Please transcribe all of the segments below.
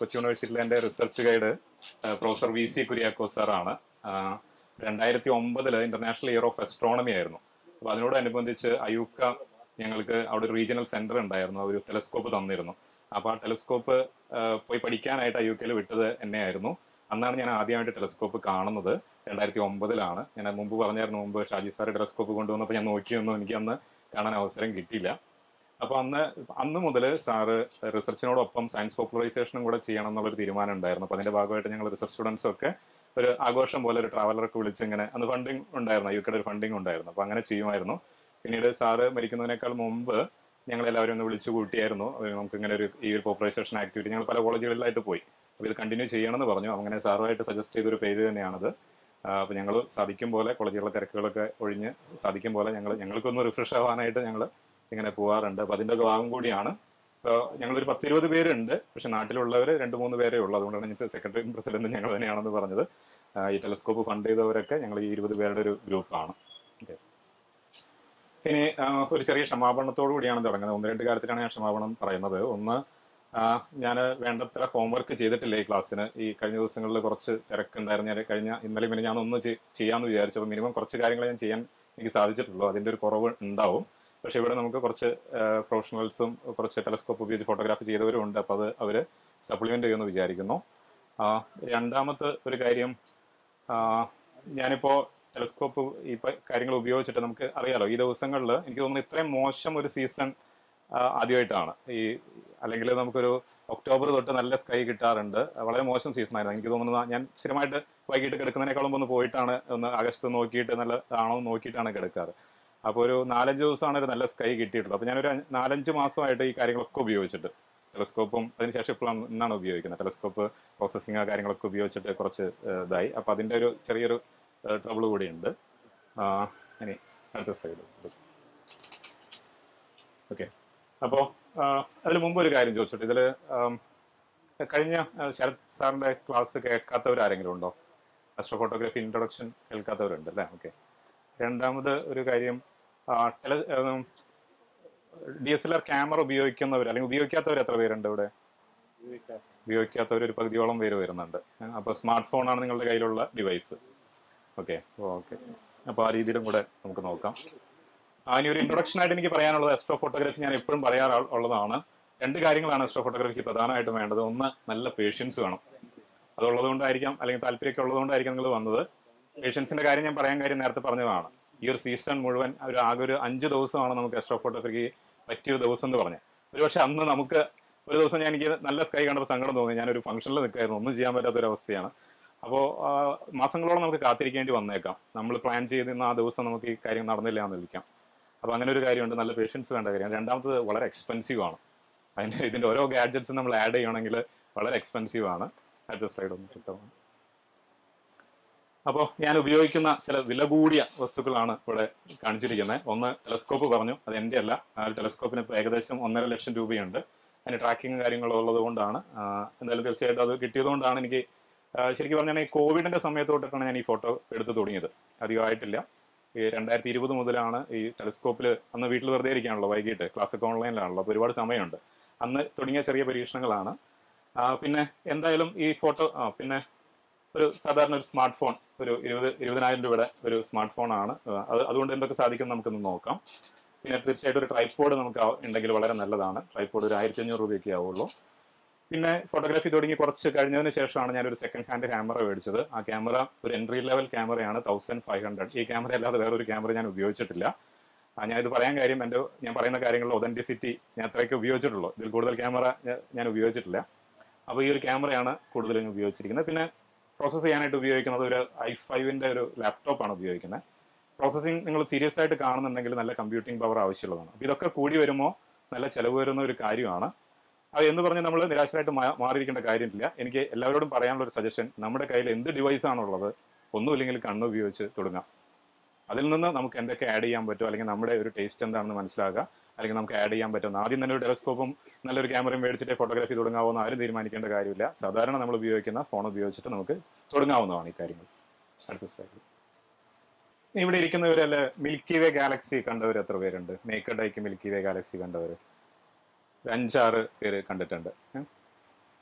കൊച്ചി യൂണിവേഴ്സിറ്റിയിലെ എൻ്റെ research guide professor V C Kuriako സാറാണ് രണ്ടായിരത്തി ഒമ്പതില് ഇന്റർനാഷണൽ ഇയർ ഓഫ് അസ്ട്രോണമി ആയിരുന്നു അപ്പൊ അതിനോടനുബന്ധിച്ച് അയൂക്ക ഞങ്ങൾക്ക് അവിടെ ഒരു റീജിയണൽ സെന്റർ ഉണ്ടായിരുന്നു ഒരു ടെലസ്കോപ്പ് തന്നിരുന്നു അപ്പൊ ആ ടെലസ്കോപ്പ് പോയി പഠിക്കാനായിട്ട് അയൂക്കയിൽ വിട്ടത് എന്നെയായിരുന്നു അന്നാണ് ഞാൻ ആദ്യമായിട്ട് ടെലസ്കോപ്പ് കാണുന്നത് രണ്ടായിരത്തി ഒമ്പതിലാണ് ഞാൻ മുമ്പ് പറഞ്ഞായിരുന്നു മുമ്പ് ഷാജി സാർ ടെലസ്കോപ്പ് കൊണ്ടുവന്നപ്പോൾ ഞാൻ നോക്കിയൊന്നും എനിക്ക് അന്ന് കാണാൻ അവസരം കിട്ടിയില്ല അപ്പൊ അന്ന് അന്ന് മുതൽ സാറ് റിസർച്ചിനോടൊപ്പം സയൻസ് പോപ്പുലറൈസേഷനും കൂടെ ചെയ്യണം എന്നുള്ളൊരു തീരുമാനം ഉണ്ടായിരുന്നു അപ്പൊ അതിന്റെ ഭാഗമായിട്ട് ഞങ്ങൾ റിസർച്ച് സ്റ്റുഡൻസും ഒക്കെ ഒരു ആഘോഷം പോലെ ഒരു ട്രാവലറൊക്കെ വിളിച്ച് ഇങ്ങനെ അന്ന് ഫണ്ടിങ് ഉണ്ടായിരുന്നു യുക്കയുടെ ഒരു ഫണ്ടിങ് ഉണ്ടായിരുന്നു അപ്പൊ അങ്ങനെ ചെയ്യുമായിരുന്നു പിന്നീട് സാറ് മരിക്കുന്നതിനേക്കാൾ മുമ്പ് ഞങ്ങൾ എല്ലാവരും ഒന്ന് വിളിച്ചു കൂട്ടിയായിരുന്നു ഒരു നമുക്ക് ഇങ്ങനെ ഒരു ഈ ഒരു പോപ്പുലറൈസേഷൻ ആക്ടിവിറ്റി ഞങ്ങൾ പല കോളേജുകളിലായിട്ട് പോയി അപ്പൊ ഇത് കണ്ടിന്യൂ ചെയ്യണമെന്ന് പറഞ്ഞു അങ്ങനെ സാറുമായിട്ട് സജസ്റ്റ് ചെയ്തൊരു പേര് തന്നെയാണത് അപ്പൊ ഞങ്ങൾ സാധിക്കും പോലെ കോളേജുകളിലെ തിരക്കുകളൊക്കെ ഒഴിഞ്ഞ് സാധിക്കും പോലെ ഞങ്ങൾ ഞങ്ങൾക്കൊന്ന് റിഫ്രഷ് ആവാനായിട്ട് ഞങ്ങൾ ഇങ്ങനെ പോവാറുണ്ട് അപ്പൊ അതിന്റെ ഒരു ഭാഗം കൂടിയാണ് ഇപ്പോൾ ഞങ്ങളൊരു പത്തിരുപത് പേരുണ്ട് പക്ഷെ നാട്ടിലുള്ളവർ രണ്ട് മൂന്ന് പേരേ ഉള്ളൂ അതുകൊണ്ടാണ് ഞാൻ സെക്രട്ടറിയും പ്രസിഡന്റും ഞങ്ങൾ തന്നെയാണെന്ന് പറഞ്ഞത് ആ, ഈ ടെലസ്കോപ്പ് ഫണ്ട് ചെയ്തവരൊക്കെ ഞങ്ങൾ ഈ ഇരുപത് പേരുടെ ഒരു ഗ്രൂപ്പാണ് ഓക്കെ ഇനി ആ, ഒരു ചെറിയ ക്ഷമാപണത്തോടു കൂടിയാണ് തുടങ്ങുന്നത് ഒന്ന് രണ്ട് കാര്യത്തിലാണ് ഞാൻ ക്ഷമാപണം പറയുന്നത് ഒന്ന് ഞാൻ വേണ്ടത്ര ഹോംവർക്ക് ചെയ്തിട്ടില്ല ഈ ക്ലാസ്സിന് ഈ കഴിഞ്ഞ ദിവസങ്ങളിൽ കുറച്ച് തിരക്കുണ്ടായിരുന്നു ഞാൻ കഴിഞ്ഞ ഇന്നലെ പിന്നെ ഞാൻ ഒന്ന് ചെയ്- ചെയ്യാമെന്ന് വിചാരിച്ചു അപ്പോൾ മിനിമം കുറച്ച് കാര്യങ്ങൾ ഞാൻ ചെയ്യാൻ എനിക്ക് സാധിച്ചിട്ടുള്ളൂ അതിൻ്റെ ഒരു കുറവ് ഉണ്ടാവും പക്ഷെ ഇവിടെ നമുക്ക് കുറച്ച് പ്രൊഫഷണൽസും കുറച്ച് ടെലസ്കോപ്പ് ഉപയോഗിച്ച് ഫോട്ടോഗ്രാഫി ചെയ്തവരും ഉണ്ട് അപ്പോൾ അത് അവർ സപ്ലിമെന്റ് ചെയ്യുമെന്ന് വിചാരിക്കുന്നു ആ, രണ്ടാമത്തെ ഒരു കാര്യം ആ, ഞാനിപ്പോ ടെലസ്കോപ്പ് ഈ പ- കാര്യങ്ങൾ ഉപയോഗിച്ചിട്ട് നമുക്ക് അറിയാലോ ഈ ദിവസങ്ങളിൽ എനിക്ക് തോന്നുന്നു ഇത്രയും മോശം ഒരു സീസൺ ആദ്യമായിട്ടാണ് ഈ അല്ലെങ്കിൽ നമുക്കൊരു ഒക്ടോബർ തൊട്ട് നല്ല സ്കൈ കിട്ടാറുണ്ട് വളരെ മോശം സീസൺ ആയിരുന്നു എനിക്ക് തോന്നുന്നു ഞാൻ സ്ഥിരമായിട്ട് വൈകിട്ട് കിടക്കുന്നതിനേക്കാളും ഒന്ന് പോയിട്ടാണ് ഒന്ന് ആകാശത്ത് നോക്കിയിട്ട് നല്ല ആണോ എന്ന് നോക്കിയിട്ടാണ് കിടക്കാറ് അപ്പോൾ ഒരു നാലഞ്ച് ദിവസമാണ് ഒരു നല്ല സ്കൈ കിട്ടിയിട്ടുള്ളത് അപ്പോൾ ഞാനൊരു അഞ്ച്- നാലഞ്ച് മാസമായിട്ട് ഈ കാര്യങ്ങളൊക്കെ ഉപയോഗിച്ചിട്ട് ടെലസ്കോപ്പും അതിനുശേഷം ഇപ്പോഴാണ് ഇന്നാണ് ഉപയോഗിക്കുന്നത് ടെലസ്കോപ്പ് പ്രോസസ്സിങ് കാര്യങ്ങളൊക്കെ ഉപയോഗിച്ചിട്ട് കുറച്ച് ഏഹ്, ഇതായി അപ്പോൾ അതിൻ്റെ ഒരു ചെറിയൊരു ട്രബിൾ കൂടിയുണ്ട് ആ, ഇനി അടുത്ത സ്ലൈഡ് ഓക്കെ അപ്പോൾ അതിന് മുമ്പ് ഒരു കാര്യം ചോദിച്ചോട്ടെ ഇതിൽ കഴിഞ്ഞ ആ, ശരത് സാറിൻ്റെ ക്ലാസ് കേൾക്കാത്തവരാരെങ്കിലും ഉണ്ടോ അസ്ട്രോ ഫോട്ടോഗ്രാഫി ഇൻട്രൊഡക്ഷൻ കേൾക്കാത്തവരുണ്ട് അല്ലേ ഓക്കെ രണ്ടാമത് ഒരു കാര്യം ആ, ടെല D S L R camera ഉപയോഗിക്കുന്നവർ അല്ലെങ്കിൽ ഉപയോഗിക്കാത്തവർ എത്ര പേരുണ്ട് ഇവിടെ ഉപയോഗിക്കാത്തവർ ഒരു പകുതിയോളം പേര് വരുന്നുണ്ട് അപ്പോൾ സ്മാർട്ട് ഫോണാണ് നിങ്ങളുടെ കയ്യിലുള്ള ഡിവൈസ് ഓക്കെ ഓക്കെ അപ്പോൾ ആ രീതിയിലും കൂടെ നമുക്ക് നോക്കാം ആ ഇനി ഒരു ഇൻട്രൊഡക്ഷൻ ആയിട്ട് എനിക്ക് പറയാനുള്ളത് എസ്ട്രോ ഫോട്ടോഗ്രാഫി ഞാൻ എപ്പോഴും പറയാറ് ഉള്ളതാണ് രണ്ട് കാര്യങ്ങളാണ് എസ്ട്രോ ഫോട്ടോഗ്രാഫിക്ക് പ്രധാനമായിട്ടും വേണ്ടത് ഒന്ന് നല്ല പേഷ്യൻസ് വേണം അതുള്ളത് കൊണ്ടായിരിക്കാം അല്ലെങ്കിൽ താല്പര്യമൊക്കെ ഉള്ളതുകൊണ്ടായിരിക്കും നിങ്ങൾ വന്നത് പേഷ്യൻസിന്റെ കാര്യം ഞാൻ പറയാൻ കാര്യം നേരത്തെ പറഞ്ഞതാണ് ഈ ഒരു സീസൺ മുഴുവൻ ഒരു ആകെ ഒരു അഞ്ച് ദിവസമാണ് നമുക്ക് എസ്ട്രോ ഫോട്ടോഗ്രാഫിക്ക് പറ്റിയൊരു ദിവസം എന്ന് പറഞ്ഞത് ഒരുപക്ഷെ അന്ന് നമുക്ക് ഒരു ദിവസം ഞാൻ എനിക്ക് നല്ല സ്കൈ കണ്ടപ്പോൾ സങ്കടം തോന്നി ഞാനൊരു ഫംഗ്ഷനിൽ നിൽക്കായിരുന്നു ഒന്നും ചെയ്യാൻ പറ്റാത്തൊരു അവസ്ഥയാണ് അപ്പോൾ മാസങ്ങളോളം നമുക്ക് കാത്തിരിക്കേണ്ടി വന്നേക്കാം നമ്മൾ പ്ലാൻ ചെയ്തിരുന്ന ആ ദിവസം നമുക്ക് ഈ കാര്യം നടന്നില്ല എന്ന് വിളിക്കാം അപ്പോൾ അങ്ങനെ ഒരു കാര്യമുണ്ട് നല്ല പേഷ്യൻസ് വേണ്ട കാര്യം രണ്ടാമത്തത് വളരെ എക്സ്പെൻസീവ് ആണ് അതിൻ്റെ ഇതിൻ്റെ ഓരോ ഗാഡ്ജറ്റ്സും നമ്മൾ ആഡ് ചെയ്യണമെങ്കിൽ വളരെ എക്സ്പെൻസീവ് ആണ് അടുത്ത സ്ലൈഡ് ഒന്ന് കിട്ടുമോ അപ്പോൾ ഞാൻ ഉപയോഗിക്കുന്ന ചില വില കൂടിയ വസ്തുക്കളാണ് ഇവിടെ കാണിച്ചിരിക്കുന്നത് ഒന്ന് ടെലസ്കോപ്പ് പറഞ്ഞു അത് എൻ്റെ അല്ല ആ ടെലസ്കോപ്പിന് ഇപ്പോൾ ഏകദേശം ഒന്നര ലക്ഷം രൂപയുണ്ട് അതിന് ട്രാക്കിങ് കാര്യങ്ങളും ഉള്ളത് കൊണ്ടാണ് ആ, എന്തായാലും തീർച്ചയായിട്ടും അത് കിട്ടിയതുകൊണ്ടാണ് എനിക്ക് ആ, ശരിക്കും പറഞ്ഞാൽ ഈ കോവിഡിന്റെ സമയത്തോട്ടൊക്കെയാണ് ഞാൻ ഈ ഫോട്ടോ എടുത്ത് തുടങ്ങിയത് അധികമായിട്ടില്ല ഈ രണ്ടായിരത്തി ഇരുപത് മുതലാണ് ഈ ടെലസ്കോപ്പിൽ അന്ന് വീട്ടിൽ വെറുതെ ഇരിക്കാണല്ലോ വൈകിട്ട് ക്ലാസ്സൊക്കെ ഓൺലൈനിലാണല്ലോ അപ്പോൾ ഒരുപാട് സമയമുണ്ട് അന്ന് തുടങ്ങിയ ചെറിയ പരീക്ഷണങ്ങളാണ് ആ, പിന്നെ എന്തായാലും ഈ ഫോട്ടോ ആ പിന്നെ ഒരു സാധാരണ ഒരു സ്മാർട്ട് ഫോൺ ഒരു ഇരുപത് ഇരുപതിനായിരം രൂപയുടെ ഒരു സ്മാർട്ട് ഫോൺ ആണ് ആ, അത് അതുകൊണ്ട് എന്തൊക്കെ സാധിക്കും നമുക്കൊന്ന് നോക്കാം പിന്നെ തീർച്ചയായിട്ടും ഒരു ട്രൈപ്പോഡ് നമുക്ക് ആ- ഉണ്ടെങ്കിൽ വളരെ നല്ലതാണ് ട്രൈപ്പോഡ് ഒരു ആയിരത്തി അഞ്ഞൂറ് രൂപയൊക്കെ ആവുള്ളൂ പിന്നെ ഫോട്ടോഗ്രാഫി തുടങ്ങി കുറച്ച് കഴിഞ്ഞതിന് ശേഷമാണ് ഞാൻ ഒരു സെക്കൻഡ് ഹാൻഡ് ക്യാമറ മേടിച്ചത് ആ ക്യാമറ ഒരു എൻട്രി ലെവൽ ക്യാമറയാണ് തൗസൻഡ് ഫൈവ് ഹൺഡ്രഡ് ഈ ക്യാമറ അല്ലാതെ വേറൊരു ക്യാമറ ഞാൻ ഉപയോഗിച്ചിട്ടില്ല ആ, ഞാൻ ഇത് പറയാൻ കാര്യം എൻ്റെ ഞാൻ പറയുന്ന കാര്യങ്ങളുടെ ഒതന്റിസിറ്റി ഞാൻ അത്രയൊക്കെ ഉപയോഗിച്ചിട്ടുള്ളൂ ഇതിൽ കൂടുതൽ ക്യാമറ ഞാൻ ഉപയോഗിച്ചിട്ടില്ല അപ്പോൾ ഈ ഒരു ക്യാമറയാണ് കൂടുതലും ഞാൻ ഉപയോഗിച്ചിരിക്കുന്നത് പിന്നെ പ്രോസസ്സ് ചെയ്യാനായിട്ട് ഉപയോഗിക്കുന്നത് ഒരു ഐ ഫൈവിൻ്റെ ഒരു ലാപ്ടോപ്പാണ് ഉപയോഗിക്കുന്നത് പ്രോസസ്സിങ് നിങ്ങൾ സീരിയസ് ആയിട്ട് കാണുന്നുണ്ടെങ്കിൽ നല്ല കമ്പ്യൂട്ടിംഗ് പവർ ആവശ്യമുള്ളതാണ് അപ്പോൾ ഇതൊക്കെ കൂടി വരുമ്പോൾ നല്ല ചിലവ് വരുന്ന ഒരു കാര്യമാണ് അത് എന്ന് പറഞ്ഞ് നമ്മൾ നിരാശരായിട്ട് മാ- മാറിയിരിക്കേണ്ട കാര്യമില്ല എനിക്ക് എല്ലാവരോടും പറയാനുള്ള ഒരു സജഷൻ നമ്മുടെ കയ്യിൽ എന്ത് ഡിവൈസ് ആണുള്ളത് ഒന്നുമില്ലെങ്കിൽ കണ്ണ് ഉപയോഗിച്ച് തുടങ്ങാം അതിൽ നിന്ന് നമുക്ക് എന്തൊക്കെ ആഡ് ചെയ്യാൻ പറ്റും അല്ലെങ്കിൽ നമ്മുടെ ഒരു ടേസ്റ്റ് എന്താണെന്ന് മനസ്സിലാക്കുക അല്ലെങ്കിൽ നമുക്ക് ആഡ് ചെയ്യാൻ പറ്റും ആദ്യം തന്നെ ഒരു ടെലസ്കോപ്പും നല്ലൊരു ക്യാമറയും മേടിച്ചിട്ട് ഫോട്ടോഗ്രാഫി തുടങ്ങാവുന്ന ആരും തീരുമാനിക്കേണ്ട കാര്യമില്ല സാധാരണ നമ്മൾ ഉപയോഗിക്കുന്ന ഫോൺ ഉപയോഗിച്ചിട്ട് നമുക്ക് തുടങ്ങാവുന്നതാണ് ഈ കാര്യങ്ങൾ അടുത്ത സ്ലൈഡ് ഇവിടെ ഇരിക്കുന്നവരല്ല മിൽക്കി വേ ഗാലക്സി കണ്ടവർ എത്ര പേരുണ്ട് മേക്കഡ് ഐക്ക് മിൽക്കി വേ ഗാലക്സി കണ്ടവർ ഒരു അഞ്ചാറ് പേര് കണ്ടിട്ടുണ്ട് ഏ?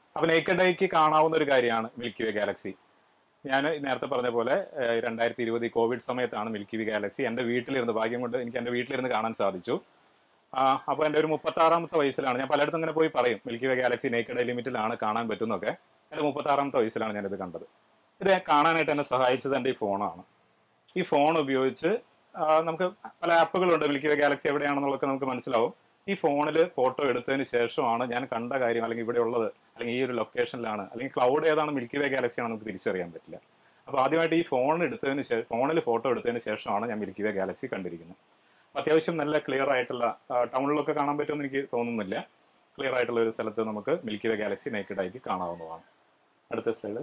അപ്പൊ നേക്കഡ് ഐക്ക് കാണാവുന്ന ഒരു കാര്യമാണ് മിൽക്കി വേ ഗാലക്സി ഞാൻ നേരത്തെ പറഞ്ഞ പോലെ രണ്ടായിരത്തി ഇരുപത് കോവിഡ് സമയത്താണ് മിൽക്കി വി ഗാലക്സി എൻ്റെ വീട്ടിലിരുന്ന് ഭാഗ്യം കൊണ്ട് എനിക്ക് എൻ്റെ വീട്ടിലിരുന്ന് കാണാൻ സാധിച്ചു അപ്പോൾ എൻ്റെ ഒരു മുപ്പത്തി ആറാമത്തെ വയസ്സിലാണ് ഞാൻ പലയിടത്തും ഇങ്ങനെ പോയി പറയും മിൽക്കി വേ ഗാലക്സി നേക്കഡ് ലിമിറ്റിലാണ് കാണാൻ പറ്റുന്നൊക്കെ എൻ്റെ മുപ്പത്തി ആറാമത്തെ വയസ്സിലാണ് ഞാനിത് കണ്ടത് ഇത് കാണാനായിട്ട് എന്നെ സഹായിച്ചത് എൻ്റെ ഈ ഫോണാണ് ഈ ഫോൺ ഉപയോഗിച്ച് ആ, നമുക്ക് പല ആപ്പുകളുണ്ട് മിൽക്കി വേ ഗാലക്സി എവിടെയാണെന്നുള്ളതൊക്കെ നമുക്ക് മനസ്സിലാവും ഈ ഫോണിൽ ഫോട്ടോ എടുത്തതിന് ശേഷമാണ് ഞാൻ കണ്ട കാര്യം അല്ലെങ്കിൽ ഇവിടെ ഉള്ളത് അല്ലെങ്കിൽ ഈ ഒരു ലൊക്കേഷനിലാണ് അല്ലെങ്കിൽ ക്ലൗഡ് ഏതാണ് മിൽക്കി വേ ഗാലക്സി ആണെന്ന് നമുക്ക് തിരിച്ചറിയാൻ പറ്റില്ല അപ്പോൾ ആദ്യമായിട്ട് ഈ ഫോൺ എടുത്തതിന് ശേഷം ഫോണിൽ ഫോട്ടോ എടുത്തതിന് ശേഷമാണ് ഞാൻ മിൽക്കി വേ ഗാലക്സി കണ്ടിരിക്കുന്നത് അപ്പോൾ അത്യാവശ്യം നല്ല ക്ലിയർ ആയിട്ടുള്ള ആ, ടൗണിലൊക്കെ കാണാൻ പറ്റുമെന്ന് എനിക്ക് തോന്നുന്നില്ല ക്ലിയർ ആയിട്ടുള്ള ഒരു സ്ഥലത്ത് നമുക്ക് മിൽക്കി വേ ഗാലക്സി നേക്കഡ് ആയിട്ട് കാണാവുന്നതാണ് അടുത്ത സ്ലൈഡ്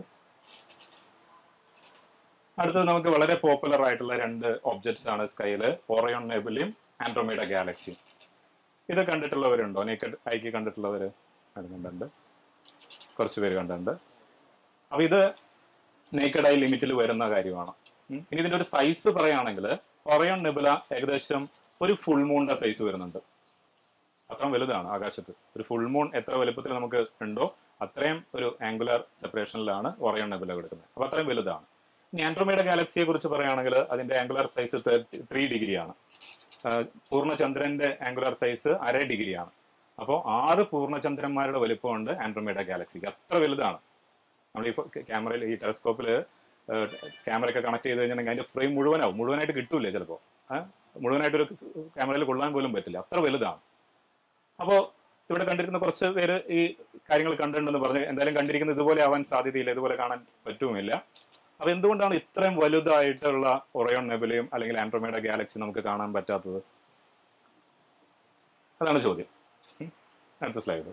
അടുത്തത് നമുക്ക് വളരെ പോപ്പുലർ ആയിട്ടുള്ള രണ്ട് ഒബ്ജക്ട്സ് ആണ് സ്കൈല് ഓറയോൺ നെബിലും ആൻഡ്രോമീഡ ഗാലക്സിയും ഇത് കണ്ടിട്ടുള്ളവരുണ്ടോ നേക്കഡ് ഐക്ക് കണ്ടിട്ടുള്ളവർ കണ്ടിട്ടുണ്ട് കുറച്ച് പേര് കണ്ടിട്ടുണ്ട് അപ്പൊ ഇത് നേക്കഡ് ഐ ലിമിറ്റിൽ വരുന്ന കാര്യമാണ് ഉം. ഇനി ഇതിന്റെ ഒരു സൈസ് പറയുകയാണെങ്കിൽ ഒറയോൺ നെബുല ഏകദേശം ഒരു ഫുൾ മൂണിന്റെ സൈസ് വരുന്നുണ്ട് അത്രയും വലുതാണ് ആകാശത്ത് ഒരു ഫുൾ മൂൺ എത്ര വലുപ്പത്തിൽ നമുക്ക് ഉണ്ടോ അത്രയും ഒരു ആംഗുലർ സെപ്പറേഷനിലാണ് ഒറയോൺ നെബുല കിടക്കുന്നത് അപ്പൊ അത്രയും വലുതാണ് ഇനി ആൻഡ്രോമീഡ ഗാലക്സിയെ കുറിച്ച് പറയുകയാണെങ്കിൽ അതിന്റെ ആംഗുലർ സൈസ് ത്രീ ഡിഗ്രിയാണ് പൂർണ്ണചന്ദ്രന്റെ ആംഗുലർ സൈസ് അര ഡിഗ്രിയാണ് അപ്പോൾ ആറ് പൂർണ്ണചന്ദ്രന്മാരുടെ വലിപ്പമുണ്ട് ആൻഡ്രോമീഡ ഗാലക്സിക്ക് അത്ര വലുതാണ് നമ്മൾ ഈ ക്യാമറയിൽ ഈ ടെലസ്കോപ്പിൽ ക്യാമറ ഒക്കെ കണക്ട് ചെയ്ത് കഴിഞ്ഞിട്ടുണ്ടെങ്കിൽ അതിന്റെ ഫ്രെയിം മുഴുവനാവും മുഴുവനായിട്ട് കിട്ടൂലേ ചിലപ്പോൾ മുഴുവനായിട്ട് ഒരു ക്യാമറയിൽ കൊള്ളാൻ പോലും പറ്റില്ല അത്ര വലുതാണ് അപ്പോൾ ഇവിടെ കണ്ടിരിക്കുന്ന കുറച്ച് പേര് ഈ കാര്യങ്ങൾ കണ്ടിട്ടുണ്ടെന്ന് പറഞ്ഞ് എന്തായാലും കണ്ടിരിക്കുന്നത് ഇതുപോലെ ആവാൻ സാധ്യതയില്ല ഇതുപോലെ കാണാൻ പറ്റുമില്ല അപ്പൊ എന്തുകൊണ്ടാണ് ഇത്രയും വലുതായിട്ടുള്ള ഒറയോൺ നെബുലയും അല്ലെങ്കിൽ ആൻഡ്രോമേഡ ഗാലക്സി നമുക്ക് കാണാൻ പറ്റാത്തത് അതാണ് ചോദ്യം ഉം. അടുത്ത സ്ലൈഡ്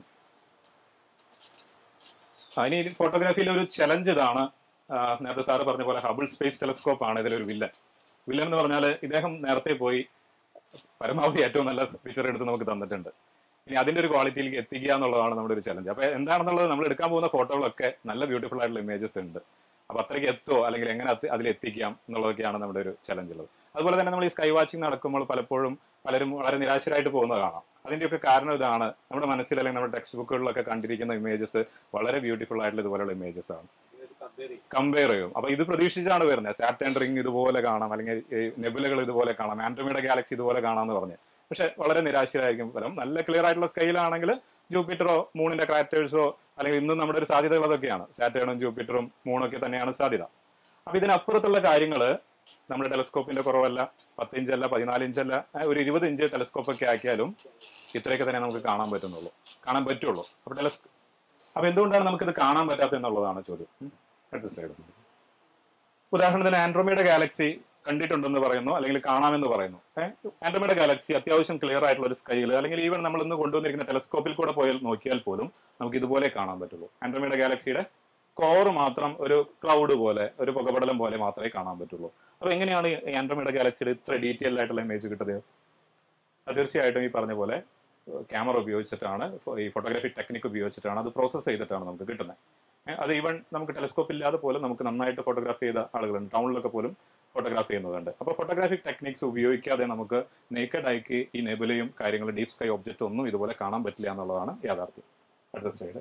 ഇനി ഫോട്ടോഗ്രാഫിയിലെ ഒരു ചലഞ്ച് ഇതാണ് ആ, നേരത്തെ സാറ് പറഞ്ഞ പോലെ ഹബിൾ സ്പേസ് ടെലസ്കോപ്പ് ആണ് ഇതിലൊരു വില്ലൻ വില്ലൻ എന്ന് പറഞ്ഞാൽ ഇദ്ദേഹം നേരത്തെ പോയി പരമാവധി ഏറ്റവും നല്ല പിക്ചർ എടുത്ത് നമുക്ക് തന്നിട്ടുണ്ട് ഇനി അതിന്റെ ഒരു ക്വാളിറ്റിയിലേക്ക് എത്തിക്കുക എന്നുള്ളതാണ് നമ്മുടെ ഒരു ചലഞ്ച് അപ്പൊ എന്താണെന്നുള്ളത് നമ്മൾ എടുക്കാൻ പോകുന്ന ഫോട്ടോകളൊക്കെ നല്ല ബ്യൂട്ടിഫുൾ ആയിട്ടുള്ള ഇമേജസ് ഉണ്ട് അപ്പൊ അത്രയ്ക്ക് എത്തുമോ അല്ലെങ്കിൽ എങ്ങനെ അത് അതിൽ എത്തിക്കാം എന്നുള്ളതൊക്കെയാണ് നമ്മുടെ ഒരു ചലഞ്ച് ഉള്ളത് അതുപോലെ തന്നെ നമ്മൾ ഈ സ്കൈ വാച്ചിങ് നടക്കുമ്പോൾ പലപ്പോഴും പലരും വളരെ നിരാശരായിട്ട് പോകുന്നത് കാണാം അതിന്റെയൊക്കെ കാരണം ഇതാണ് നമ്മുടെ മനസ്സിൽ അല്ലെങ്കിൽ നമ്മുടെ ടെക്സ്റ്റ് ബുക്കുകളിലൊക്കെ കണ്ടിരിക്കുന്ന ഇമേജസ് വളരെ ബ്യൂട്ടിഫുൾ ആയിട്ടുള്ള ഇതുപോലെയുള്ള ഇമേജസ് ആണ് കമ്പയർ ചെയ്യും അപ്പൊ ഇത് പ്രതീക്ഷിച്ചാണ് വരുന്നത് സാറ്റേൺ റിംഗ് ഇതുപോലെ കാണാം അല്ലെങ്കിൽ നെബുലകൾ ഇതുപോലെ കാണാം ആൻഡ്രോമീഡ ഗാലക്സി ഇതുപോലെ കാണാമെന്ന് പറഞ്ഞ് പക്ഷെ വളരെ നിരാശരായിരിക്കും ഫലം നല്ല ക്ലിയർ ആയിട്ടുള്ള സ്കെയിലാണെങ്കിൽ ജൂപ്പിറ്ററോ മൂണിന്റെ ക്രാറ്റേഴ്സോ അല്ലെങ്കിൽ ഇന്നും നമ്മുടെ ഒരു സാധ്യതകൾ അതൊക്കെയാണ് സാറ്റേണും ജൂപ്പിറ്ററും മൂണൊക്കെ തന്നെയാണ് സാധ്യത അപ്പൊ ഇതിനപ്പുറത്തുള്ള കാര്യങ്ങൾ നമ്മുടെ ടെലസ്കോപ്പിന്റെ കുറവല്ല പത്ത് ഇഞ്ചല്ല പതിനാല് ഇഞ്ചല്ല ഏഹ് ഒരു ഇരുപത് ഇഞ്ച് ടെലസ്കോപ്പ് ഒക്കെ ആക്കിയാലും ഇത്രയൊക്കെ തന്നെ നമുക്ക് കാണാൻ പറ്റുന്നുള്ളൂ കാണാൻ പറ്റുള്ളൂ അപ്പൊ ടെലസ് അപ്പൊ എന്തുകൊണ്ടാണ് നമുക്കിത് കാണാൻ പറ്റാത്തത് എന്നുള്ളതാണ് ചോദ്യം ഉം. അടുത്ത സ്ലൈഡ് ഉദാഹരണത്തിന് ആൻഡ്രോമീഡ ഗാലക്സി കണ്ടിട്ടുണ്ടെന്ന് പറയുന്നു അല്ലെങ്കിൽ കാണാമെന്ന് പറയുന്നു ആൻഡ്രോമീഡ ഗാലക്സി അത്യാവശ്യം ക്ലിയർ ആയിട്ടുള്ള ഒരു സ്കൈൽ അല്ലെങ്കിൽ ഈവൻ നമ്മൾ ഇന്ന് കൊണ്ടുവന്നിരിക്കുന്ന ടെലസ്കോപ്പിൽ കൂടെ പോയാൽ നോക്കിയാൽ പോലും നമുക്ക് ഇതുപോലെ കാണാൻ പറ്റുള്ളൂ ആൻഡ്രോമീഡ ഗാലക്സിയുടെ കോർ മാത്രം ഒരു ക്ലൗഡ് പോലെ ഒരു പുകപടലം പോലെ മാത്രമേ കാണാൻ പറ്റുള്ളൂ അപ്പൊ എങ്ങനെയാണ് ഈ ആൻഡ്രോമീഡ ഗാലക്സിയുടെ ഇത്ര ഡീറ്റെയിൽ ആയിട്ടുള്ള ഇമേജ് കിട്ടുന്നത് അത് തീർച്ചയായിട്ടും ഈ പറഞ്ഞ പോലെ ക്യാമറ ഉപയോഗിച്ചിട്ടാണ് ഈ ഫോട്ടോഗ്രാഫി ടെക്നിക്ക് ഉപയോഗിച്ചിട്ടാണ് അത് പ്രോസസ്സ് ചെയ്തിട്ടാണ് നമുക്ക് കിട്ടുന്നത് ഏഹ് അത് ഈവൻ നമുക്ക് ടെലസ്കോപ്പ് ഇല്ലാതെ പോലും നമുക്ക് നന്നായിട്ട് ഫോട്ടോഗ്രാഫി ചെയ്ത ആളുകളുണ്ട് ടൗണിലൊക്കെ പോലും ഫോട്ടോഗ്രാഫി ചെയ്യുന്നതുണ്ട് അപ്പോൾ ഫോട്ടോഗ്രാഫിക് ടെക്നിക്സ് ഉപയോഗിക്കാതെ നമുക്ക് നേക്കഡ് ആയിക്ക് ഈ നെബുലയും കാര്യങ്ങളും ഡീപ് സ്കൈ ഒബ്ജക്റ്റ് ഒന്നും ഇതുപോലെ കാണാൻ പറ്റില്ല എന്നുള്ളതാണ് യാഥാർത്ഥ്യം അടുത്ത സ്ലൈഡ്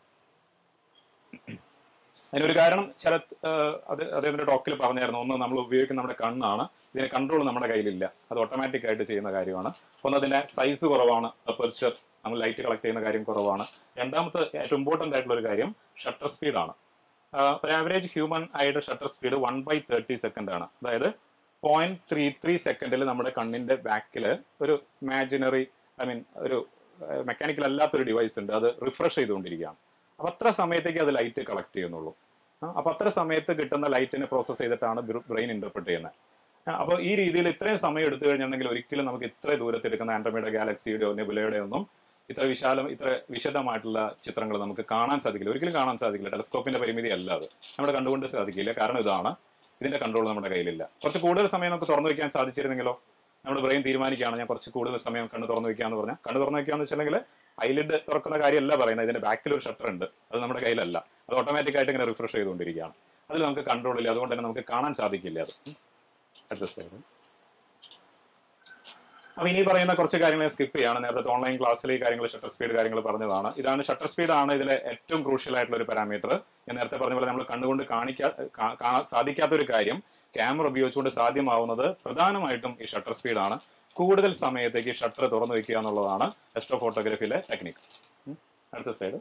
അതിനൊരു കാരണം ചില ഏഹ്, അത് അദ്ദേഹത്തിന്റെ ടോക്കിൽ പറഞ്ഞായിരുന്നു ഒന്ന് നമ്മൾ ഉപയോഗിക്കുന്ന നമ്മുടെ കണ്ണാണ് ഇതിന് കൺട്രോൾ നമ്മുടെ കയ്യിലില്ല അത് ഓട്ടോമാറ്റിക് ആയിട്ട് ചെയ്യുന്ന കാര്യമാണ് ഒന്ന് അതിന്റെ സൈസ് കുറവാണ് പെർച്ചർ നമ്മൾ ലൈറ്റ് കളക്ട് ചെയ്യുന്ന കാര്യം കുറവാണ് രണ്ടാമത്തെ ഏറ്റവും ഇമ്പോർട്ടന്റ് ആയിട്ടുള്ള ഒരു കാര്യം ഷട്ടർ സ്പീഡാണ് ഒരു ആവറേജ് ഹ്യൂമൻ ആയിട്ട് shutter speed one by thirty second ആണ് അതായത് പോയിന്റ് ത്രീ ത്രീ സെക്കൻഡിൽ നമ്മുടെ കണ്ണിന്റെ ബാക്കിൽ ഒരു ഇമാജിനറി ഐ മീൻ ഒരു മെക്കാനിക്കൽ അല്ലാത്തൊരു ഡിവൈസ് ഉണ്ട് അത് റിഫ്രഷ് ചെയ്തുകൊണ്ടിരിക്കുകയാണ് അപ്പൊ അത്ര സമയത്തേക്ക് അത് ലൈറ്റ് കളക്ട് ചെയ്യുന്നുള്ളൂ ആ, അപ്പൊ അത്ര സമയത്ത് കിട്ടുന്ന ലൈറ്റിനെ പ്രോസസ് ചെയ്തിട്ടാണ് ബ്രെയിൻ ഇന്റർപ്രറ്റ് ചെയ്യുന്നത് അപ്പൊ ഈ രീതിയിൽ ഇത്രയും സമയം എടുത്തു കഴിഞ്ഞിട്ടുണ്ടെങ്കിൽ ഒരിക്കലും നമുക്ക് ഇത്ര ദൂരത്ത് എടുക്കുന്ന ആൻഡ്രോമീഡ ഗാലക്സിയുടെയോ നെബുലയുടെ ഒന്നും ഇത്ര വിശാലം ഇത്ര വിശദമായിട്ടുള്ള ചിത്രങ്ങൾ നമുക്ക് കാണാൻ സാധിക്കില്ല ഒരിക്കലും കാണാൻ സാധിക്കില്ല ടെലസ്കോപ്പിന്റെ പരിമിതി അല്ല അത് നമ്മുടെ കണ്ടുകൊണ്ട് സാധിക്കില്ല കാരണം ഇതാണ് ഇതിന്റെ കൺട്രോൾ നമ്മുടെ കയ്യിലില്ല കുറച്ച് കൂടുതൽ സമയം നമുക്ക് തുറന്നു വെക്കാൻ സാധിച്ചിരുന്നെങ്കിലോ നമ്മുടെ ബ്രെയിൻ തീരുമാനിക്കുകയാണ് ഞാൻ കുറച്ച് കൂടുതൽ സമയം കണ്ണ് തുറന്നു വെക്കാന്ന് പറഞ്ഞാൽ കണ്ണ് തുറന്നു വെക്കാന്ന് വെച്ചിട്ടുണ്ടെങ്കിൽ ഐലിഡ് തുറക്കുന്ന കാര്യമല്ല പറയുന്നത് ഇതിന്റെ ബാക്കിൽ ഒരു ഷട്ടർ ഉണ്ട് അത് നമ്മുടെ കയ്യിലല്ല അത് ഓട്ടോമാറ്റിക് ആയിട്ട് ഇങ്ങനെ റിഫ്രഷ് ചെയ്തുകൊണ്ടിരിക്കുകയാണ് അതിൽ നമുക്ക് കൺട്രോൾ ഇല്ല അതുകൊണ്ട് തന്നെ നമുക്ക് കാണാൻ സാധിക്കില്ല അത് ഉം. അടുത്ത slide. അപ്പൊ ഇനി പറയുന്ന കുറച്ച് കാര്യങ്ങൾ സ്കിപ്പ് ചെയ്യാണ് നേരത്തെ ഓൺലൈൻ ക്ലാസ്സിൽ ഈ കാര്യങ്ങൾ ഷട്ടർ സ്പീഡ് കാര്യങ്ങൾ പറഞ്ഞതാണ് ഇതാണ് ഷട്ടർ സ്പീഡ് ആണ് ഇതിലെ ഏറ്റവും ക്രൂഷ്യൽ ആയിട്ടുള്ള ഒരു പാരാമീറ്റർ ഞാൻ നേരത്തെ പറഞ്ഞ പോലെ നമ്മൾ കണ്ടുകൊണ്ട് കാണിക്കാ കാ- കാണാൻ സാധിക്കാത്ത ഒരു കാര്യം ക്യാമറ ഉപയോഗിച്ചുകൊണ്ട് സാധ്യമാവുന്നത് പ്രധാനമായിട്ടും ഈ ഷട്ടർ സ്പീഡ് ആണ് കൂടുതൽ സമയത്തേക്ക് ഷട്ടർ തുറന്നു വെക്കുക എന്നുള്ളതാണ് എസ്ട്രോ ഫോട്ടോഗ്രാഫിയിലെ ടെക്നിക് അടുത്ത സ്ലൈഡ്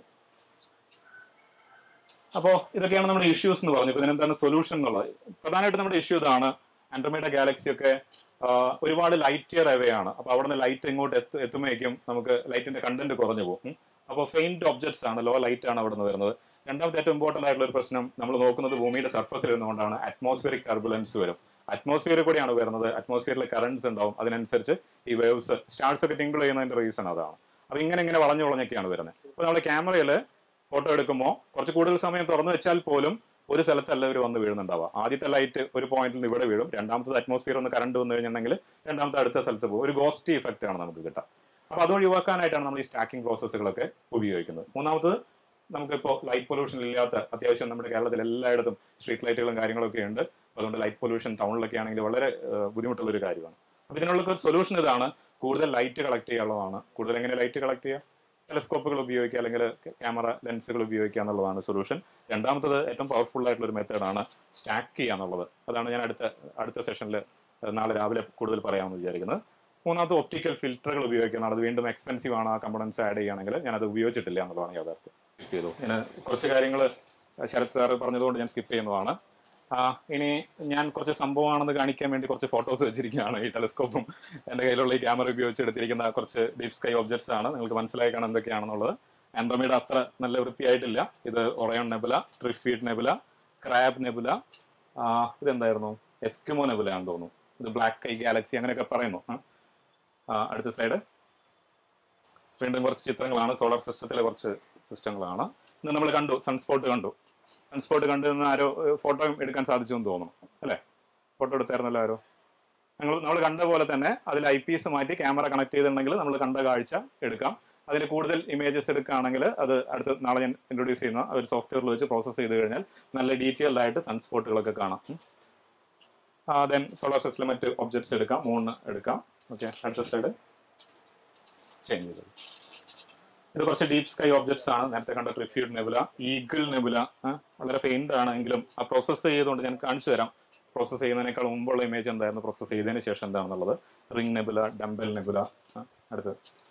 അപ്പോ ഇതൊക്കെയാണ് നമ്മുടെ ഇഷ്യൂസ് എന്ന് പറഞ്ഞു ഇപ്പൊ ഇതിനെന്താണ് സൊല്യൂഷൻ എന്നുള്ളത് പ്രധാനമായിട്ട് നമ്മുടെ ഇഷ്യൂ ഇതാണ് ആൻഡ്രോമീഡ ഗാലക്സി ഒക്കെ ആ, ഒരുപാട് ലൈറ്റ് ഇയർ അവേ ആണ് അപ്പൊ അവിടെ നിന്ന് ലൈറ്റ് ഇങ്ങോട്ട് എത്തു എത്തുമ്പോഴേക്കും നമുക്ക് ലൈറ്റിന്റെ കണ്ടന്റ് കുറഞ്ഞു പോകും അപ്പോൾ ഫെയിന്റ് ഒബ്ജക്ട്സ് ആണ് ലോ ലൈറ്റ് ആണ് അവിടെ നിന്ന് വരുന്നത് രണ്ടാമത്തെ ഏറ്റവും ഇമ്പോർട്ടന്റ് ആയിട്ടുള്ള ഒരു പ്രശ്നം നമ്മൾ നോക്കുന്നത് ഭൂമിയുടെ സർഫസിൽ ഇരുന്നുകൊണ്ടാണ് അറ്റ്മോസ്ഫിയറിക് ടർബുലൻസ് വരും അറ്റ്മോസ്ഫിയറിൽ കൂടിയാണ് വരുന്നത് അറ്റ്മോസ്ഫിയറിൽ കറണ്ട്സ് ഉണ്ടാവും അതിനനുസരിച്ച് ഈ വേവ്സ് സ്റ്റാർസ് ഒക്കെ ടിങ്കിൾ ചെയ്യുന്നതിന്റെ റീസൺ അതാണ് അപ്പൊ ഇങ്ങനെ ഇങ്ങനെ വളഞ്ഞു വളഞ്ഞൊക്കെയാണ് വരുന്നത് അപ്പൊ നമ്മുടെ ക്യാമറയിൽ ഫോട്ടോ എടുക്കുമ്പോൾ കുറച്ച് കൂടുതൽ സമയം തുറന്നു വെച്ചാൽ പോലും ഒരു സ്ഥലത്തല്ല ഇവർ വന്ന് വീഴുന്നുണ്ടാവുക ആദ്യത്തെ ലൈറ്റ് ഒരു പോയിന്റിൽ നിന്ന് ഇവിടെ വീഴും രണ്ടാമത്തത് അറ്റ്മോസ്ഫിയർ ഒന്ന് കറണ്ട് വന്നു കഴിഞ്ഞിട്ടുണ്ടെങ്കിൽ രണ്ടാമത്തെ അടുത്ത സ്ഥലത്ത് പോകും ഒരു ഗോസ്റ്റി ഇഫക്റ്റ് ആണ് നമുക്ക് കിട്ടുക അപ്പൊ അത് ഒഴിവാക്കാനായിട്ടാണ് നമ്മൾ ഈ സ്റ്റാക്കിംഗ് പ്രോസസ്സുകളൊക്കെ ഉപയോഗിക്കുന്നത് മൂന്നാമത്തത് നമുക്കിപ്പോൾ ലൈറ്റ് പൊല്യൂഷൻ ഇല്ലാത്ത അത്യാവശ്യം നമ്മുടെ കേരളത്തിൽ എല്ലായിടത്തും സ്ട്രീറ്റ് ലൈറ്റുകളും കാര്യങ്ങളൊക്കെ ഉണ്ട് അതുകൊണ്ട് ലൈറ്റ് പൊല്യൂഷൻ ടൗണിലൊക്കെ ആണെങ്കിൽ വളരെ ഏഹ്, ബുദ്ധിമുട്ടുള്ള ഒരു കാര്യമാണ് അപ്പൊ ഇതിനുള്ള ഒരു സൊല്യൂഷൻ ഇതാണ് കൂടുതൽ ലൈറ്റ് കളക്ട് ചെയ്യാനുള്ളതാണ് കൂടുതൽ എങ്ങനെ ലൈറ്റ് കളക്ട് ചെയ്യുക ടെലസ്കോപ്പുകൾ ഉപയോഗിക്കുക അല്ലെങ്കിൽ ക്യാമറ ലെൻസുകൾ ഉപയോഗിക്കുക എന്നുള്ളതാണ് സൊല്യൂഷൻ രണ്ടാമത്തത് ഏറ്റവും പവർഫുൾ ആയിട്ടുള്ള ഒരു മെത്തേഡാണ് സ്റ്റാക്ക് ചെയ്യുക എന്നുള്ളത് അതാണ് ഞാൻ അടുത്ത അടുത്ത സെഷനിൽ നാളെ രാവിലെ കൂടുതൽ പറയാമെന്ന് വിചാരിക്കുന്നത് മൂന്നാമത്തെ ഒപ്റ്റിക്കൽ ഫിൽറ്ററുകൾ ഉപയോഗിക്കുന്നതാണ് അത് വീണ്ടും എക്സ്പെൻസീവ് ആണ് ആ കമ്പണൻസ് ആഡ് ചെയ്യുകയാണെങ്കിൽ ഞാൻ അത് ഉപയോഗിച്ചിട്ടില്ല എന്നുള്ളതാണ് യാഥാർത്ഥ്യം സ്കിപ്പ് ചെയ്തു ഇങ്ങനെ കുറച്ച് കാര്യങ്ങൾ ശരത് സാറ് പറഞ്ഞതുകൊണ്ട് ഞാൻ സ്കിപ്പ് ചെയ്യുന്നതാണ് ആ, ഇനി ഞാൻ കുറച്ച് സംഭവമാണെന്ന് കാണിക്കാൻ വേണ്ടി കുറച്ച് ഫോട്ടോസ് വെച്ചിരിക്കുകയാണ് ഈ ടെലസ്കോപ്പും എന്റെ കയ്യിലുള്ള ഈ ക്യാമറ ഉപയോഗിച്ച് എടുത്തിരിക്കുന്ന കുറച്ച് ഡീപ് സ്കൈ ഒബ്ജക്ട്സ് ആണ് നിങ്ങൾക്ക് മനസ്സിലായി കാണാൻ എന്തൊക്കെയാണെന്നുള്ളത് ആൻഡ്രോമീഡ അത്ര നല്ല വൃത്തിയായിട്ടില്ല ഇത് Orion Nebula Trifid Nebula Crab Nebula ഇതെന്തായിരുന്നു എസ്കിമോ നെബുല ആണെന്ന് തോന്നുന്നു ഇത് ബ്ലാക്ക് കൈ ഗാലക്സി അങ്ങനെയൊക്കെ പറയുന്നു ആ. ആ, അടുത്ത സ്ലൈഡ് വീണ്ടും കുറച്ച് ചിത്രങ്ങളാണ് സോളാർ സിസ്റ്റത്തിലെ കുറച്ച് സിസ്റ്റങ്ങളാണ് ഇന്ന് നമ്മൾ കണ്ടു സൺസ്പോട്ട് കണ്ടു സൺസ്പോട്ട് കണ്ടു നിന്ന് ആരോ ഫോട്ടോ എടുക്കാൻ സാധിച്ചു എന്ന് തോന്നുന്നു അല്ലേ ഫോട്ടോ എടുത്തായിരുന്നല്ലോ ആരോ ഞങ്ങൾ നമ്മൾ കണ്ട പോലെ തന്നെ അതിൽ ഐ പി എസ് മാറ്റി ക്യാമറ കണക്ട് ചെയ്തിട്ടുണ്ടെങ്കിൽ നമ്മൾ കണ്ട കാഴ്ച എടുക്കാം അതിന് കൂടുതൽ ഇമേജസ് എടുക്കുകയാണെങ്കിൽ അത് അടുത്ത നാളെ ഞാൻ ഇൻട്രൊഡ്യൂസ് ചെയ്യുന്ന ഒരു സോഫ്റ്റ്വെയറിൽ വെച്ച് പ്രോസസ്സ് ചെയ്ത് കഴിഞ്ഞാൽ നല്ല ഡീറ്റെയിൽഡ് ആയിട്ട് സൺസ്പോട്ടുകളൊക്കെ കാണാം ദെൻ സോളാർ സിസ്റ്റത്തിലെ മറ്റ് ഒബ്ജക്ട്സ് എടുക്കാം മൂന്ന് എടുക്കാം ഓക്കെ അടുത്ത സ്ലൈഡ് ചേഞ്ച് ചെയ്തത് ഇത് കുറച്ച് ഡീപ് സ്കൈ ഒബ്ജക്ട്സ് ആണ് നേരത്തെ കണ്ട ട്രിഫ്യൂഡ് നെബുല ഈഗിൾ നെബുല വളരെ ഫെയിൻഡ് ആണ് എങ്കിലും ആ പ്രോസസ്സ് ചെയ്തുകൊണ്ട് ഞാൻ കാണിച്ചു തരാം പ്രോസസ്സ് ചെയ്യുന്നതിനേക്കാൾ മുമ്പുള്ള ഇമേജ് എന്തായിരുന്നു പ്രോസസ്സ് ചെയ്തതിന് ശേഷം എന്താണെന്നുള്ളത് റിംഗ് നെബുല ഡംബൽ നെബുല അടുത്ത്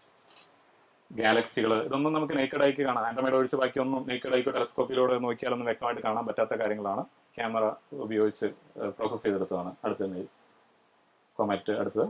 ഗാലക്സികൾ ഇതൊന്നും നമുക്ക് നേക്കഡ് ആയിക്ക് കാണാം ആൻഡ്രോമേഡ് ഒഴിച്ച് ബാക്കിയൊന്നും നേക്കഡ് ആയിക്കോ ടെലസ്കോപ്പിലൂടെ നോക്കിയാലൊന്നും വ്യക്തമായിട്ട് കാണാൻ പറ്റാത്ത കാര്യങ്ങളാണ് ക്യാമറ ഉപയോഗിച്ച് പ്രോസസ്സ് ചെയ്തെടുത്തതാണ് അടുത്ത കൊമറ്റ് അടുത്തത്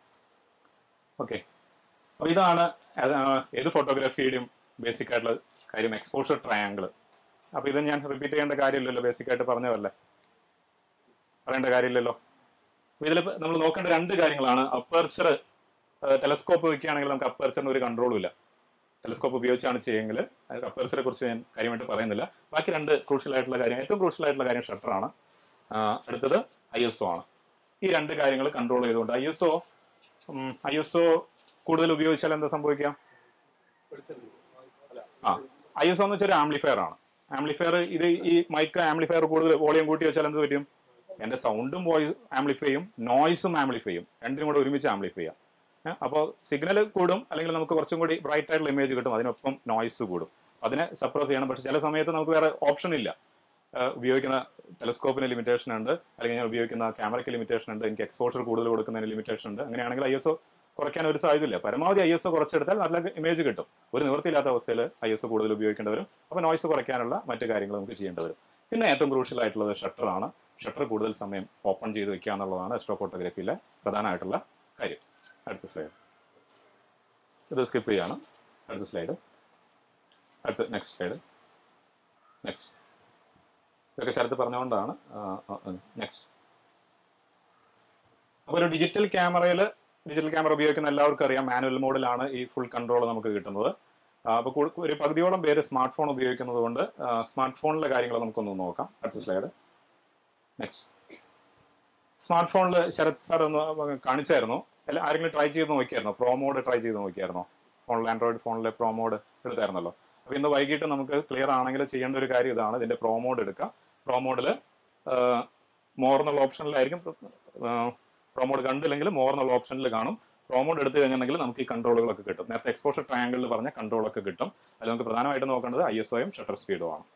ഓക്കെ അപ്പൊ ഇതാണ് അത് ആ ഏത് ഫോട്ടോഗ്രാഫിയുടെയും ബേസിക് ആയിട്ടുള്ള കാര്യം എക്സ്പോഷർ ട്രയാങ്കിൾ അപ്പൊ ഇത് ഞാൻ റിപ്പീറ്റ് ചെയ്യേണ്ട കാര്യമില്ലല്ലോ ബേസിക് ആയിട്ട് പറഞ്ഞതല്ലേ പറയേണ്ട കാര്യമില്ലല്ലോ അപ്പൊ ഇതിൽ നമ്മൾ നോക്കേണ്ട രണ്ട് കാര്യങ്ങളാണ് അപ്പർച്ചർ ടെലസ്കോപ്പ് വെക്കുകയാണെങ്കിൽ നമുക്ക് അപ്പർച്ചറിന് ഒരു കൺട്രോളും ഇല്ല ടെലസ്കോപ്പ് ഉപയോഗിച്ചാണ് ചെയ്യുമെങ്കിൽ അപ്പർച്ചറെ കുറിച്ച് ഞാൻ കാര്യമായിട്ട് പറയുന്നില്ല ബാക്കി രണ്ട് ക്രൂഷ്യൽ ആയിട്ടുള്ള കാര്യം ഏറ്റവും ക്രൂഷ്യൽ ആയിട്ടുള്ള കാര്യം ഷട്ടറാണ് അടുത്തത് ഐ എസ് ഒ ആണ് ഈ രണ്ട് കാര്യങ്ങൾ കൺട്രോൾ ചെയ്തുകൊണ്ട് I S O I S O കൂടുതൽ ഉപയോഗിച്ചാൽ എന്താ സംഭവിക്കാം ആ ഐ എസ് ഒ എന്ന് വെച്ചാൽ ഒരു ആംപ്ലിഫയർ ആണ് ആംപ്ലിഫയർ ഇത് ഈ മൈക്ക് ആംപ്ലിഫയർ കൂടുതൽ വോളിയം കൂട്ടി വെച്ചാൽ എന്ത് പറ്റും എന്റെ സൗണ്ടും വോയിസ് ആംപ്ലിഫൈ ചെയ്യും നോയ്സും ആംപ്ലിഫൈ ചെയ്യും രണ്ടും കൂടെ ഒരുമിച്ച് ആംപ്ലിഫൈ ചെയ്യാം അപ്പോൾ സിഗ്നൽ കൂടും അല്ലെങ്കിൽ നമുക്ക് കുറച്ചും കൂടി ബ്രൈറ്റ് ആയിട്ടുള്ള ഇമേജ് കിട്ടും അതിനൊപ്പം നോയ്സ് കൂടും അതിനെ സപ്രസ് ചെയ്യണം പക്ഷെ ചില സമയത്ത് നമുക്ക് വേറെ ഓപ്ഷൻ ഇല്ല ഏഹ് ഉപയോഗിക്കുന്ന ടെലസ്കോപ്പിന് ലിമിറ്റേഷൻ ഉണ്ട് അല്ലെങ്കിൽ ഞാൻ ഉപയോഗിക്കുന്ന ക്യാമറയ്ക്ക് ലിമിറ്റേഷൻ ഉണ്ട് എനിക്ക് എക്സ്പോഷർ കൂടുതൽ കൊടുക്കുന്നതിന് ലിമിറ്റേഷൻ ഉണ്ട് അങ്ങനെയാണെങ്കിൽ ഐ എസ് ഒ കുറയ്ക്കാൻ ഒരു സാധ്യതയില്ല പരമാവധി ഐ എസ് ഒ കുറച്ചെടുത്താൽ നല്ല ഇമേജ് കിട്ടും ഒരു നിവൃത്തിയില്ലാത്ത അവസ്ഥയിൽ ഐ എസ് ഒ കൂടുതൽ ഉപയോഗിക്കേണ്ടി വരും അപ്പോൾ നോയ്സ് കുറയ്ക്കാനുള്ള മറ്റു കാര്യങ്ങൾ നമുക്ക് ചെയ്യേണ്ടി വരും പിന്നെ ഏറ്റവും ക്രൂഷ്യൽ ആയിട്ടുള്ളത് ഷട്ടറാണ് ഷട്ടർ കൂടുതൽ സമയം ഓപ്പൺ ചെയ്ത് വെക്കുക എന്നുള്ളതാണ് എസ്ട്രോ ഫോട്ടോഗ്രാഫിയിലെ പ്രധാനമായിട്ടുള്ള കാര്യം അടുത്ത സ്ലൈഡ് ഇത് സ്കിപ്പ് ചെയ്യാണ് അടുത്ത സ്ലൈഡ് അടുത്ത നെക്സ്റ്റ് സ്ലൈഡ് നെക്സ്റ്റ് ഇതൊക്കെ ശരത്ത് പറഞ്ഞുകൊണ്ടാണ് നെക്സ്റ്റ് അപ്പോൾ ഒരു ഡിജിറ്റൽ ക്യാമറയിൽ ഡിജിറ്റൽ ക്യാമറ ഉപയോഗിക്കുന്ന എല്ലാവർക്കും അറിയാം മാനുവൽ മോഡിലാണ് ഈ ഫുൾ കൺട്രോൾ നമുക്ക് കിട്ടുന്നത് അപ്പോൾ ഒരു പകുതിയോളം പേര് സ്മാർട്ട് ഫോൺ ഉപയോഗിക്കുന്നത് കൊണ്ട് സ്മാർട്ട് ഫോണിലെ കാര്യങ്ങൾ നമുക്കൊന്ന് നോക്കാം അടുത്ത സ്ലൈഡ് നെക്സ്റ്റ് സ്മാർട്ട് ഫോണിൽ ശരത് സാർ ഒന്ന് കാണിച്ചായിരുന്നു അല്ല ആരെങ്കിലും ട്രൈ ചെയ്ത് നോക്കിയായിരുന്നോ പ്രോ മോഡ് ട്രൈ ചെയ്ത് നോക്കിയായിരുന്നോ ഫോണിൽ ആൻഡ്രോയിഡ് ഫോണിലെ പ്രോ മോഡ് എടുത്തായിരുന്നല്ലോ അപ്പോൾ ഇന്ന് വൈകിട്ട് നമുക്ക് ക്ലിയർ ആണെങ്കിൽ ചെയ്യേണ്ട ഒരു കാര്യം ഇതാണ് ഇതിന്റെ പ്രോ മോഡ് എടുക്കുക പ്രോ മോഡിൽ മോർ എന്നുള്ള ഓപ്ഷനിലായിരിക്കും പ്രോ മോഡ് കണ്ടില്ലെങ്കിൽ മോർ എന്നുള്ള ഓപ്ഷനിൽ കാണും റോ മോഡ് എടുത്തു കഴിഞ്ഞിട്ടുണ്ടെങ്കിൽ നമുക്ക് ഈ കൺട്രോളുകളൊക്കെ കിട്ടും നേരത്തെ എക്സ്പോഷർ ട്രയാങ്കിളിൽ പറഞ്ഞ കൺട്രോളൊക്കെ കിട്ടും അതിൽ നമുക്ക് പ്രധാനമായിട്ട് നോക്കേണ്ടത് ഐ എസ് ഒയും ഷട്ടർ സ്പീഡും ആണ്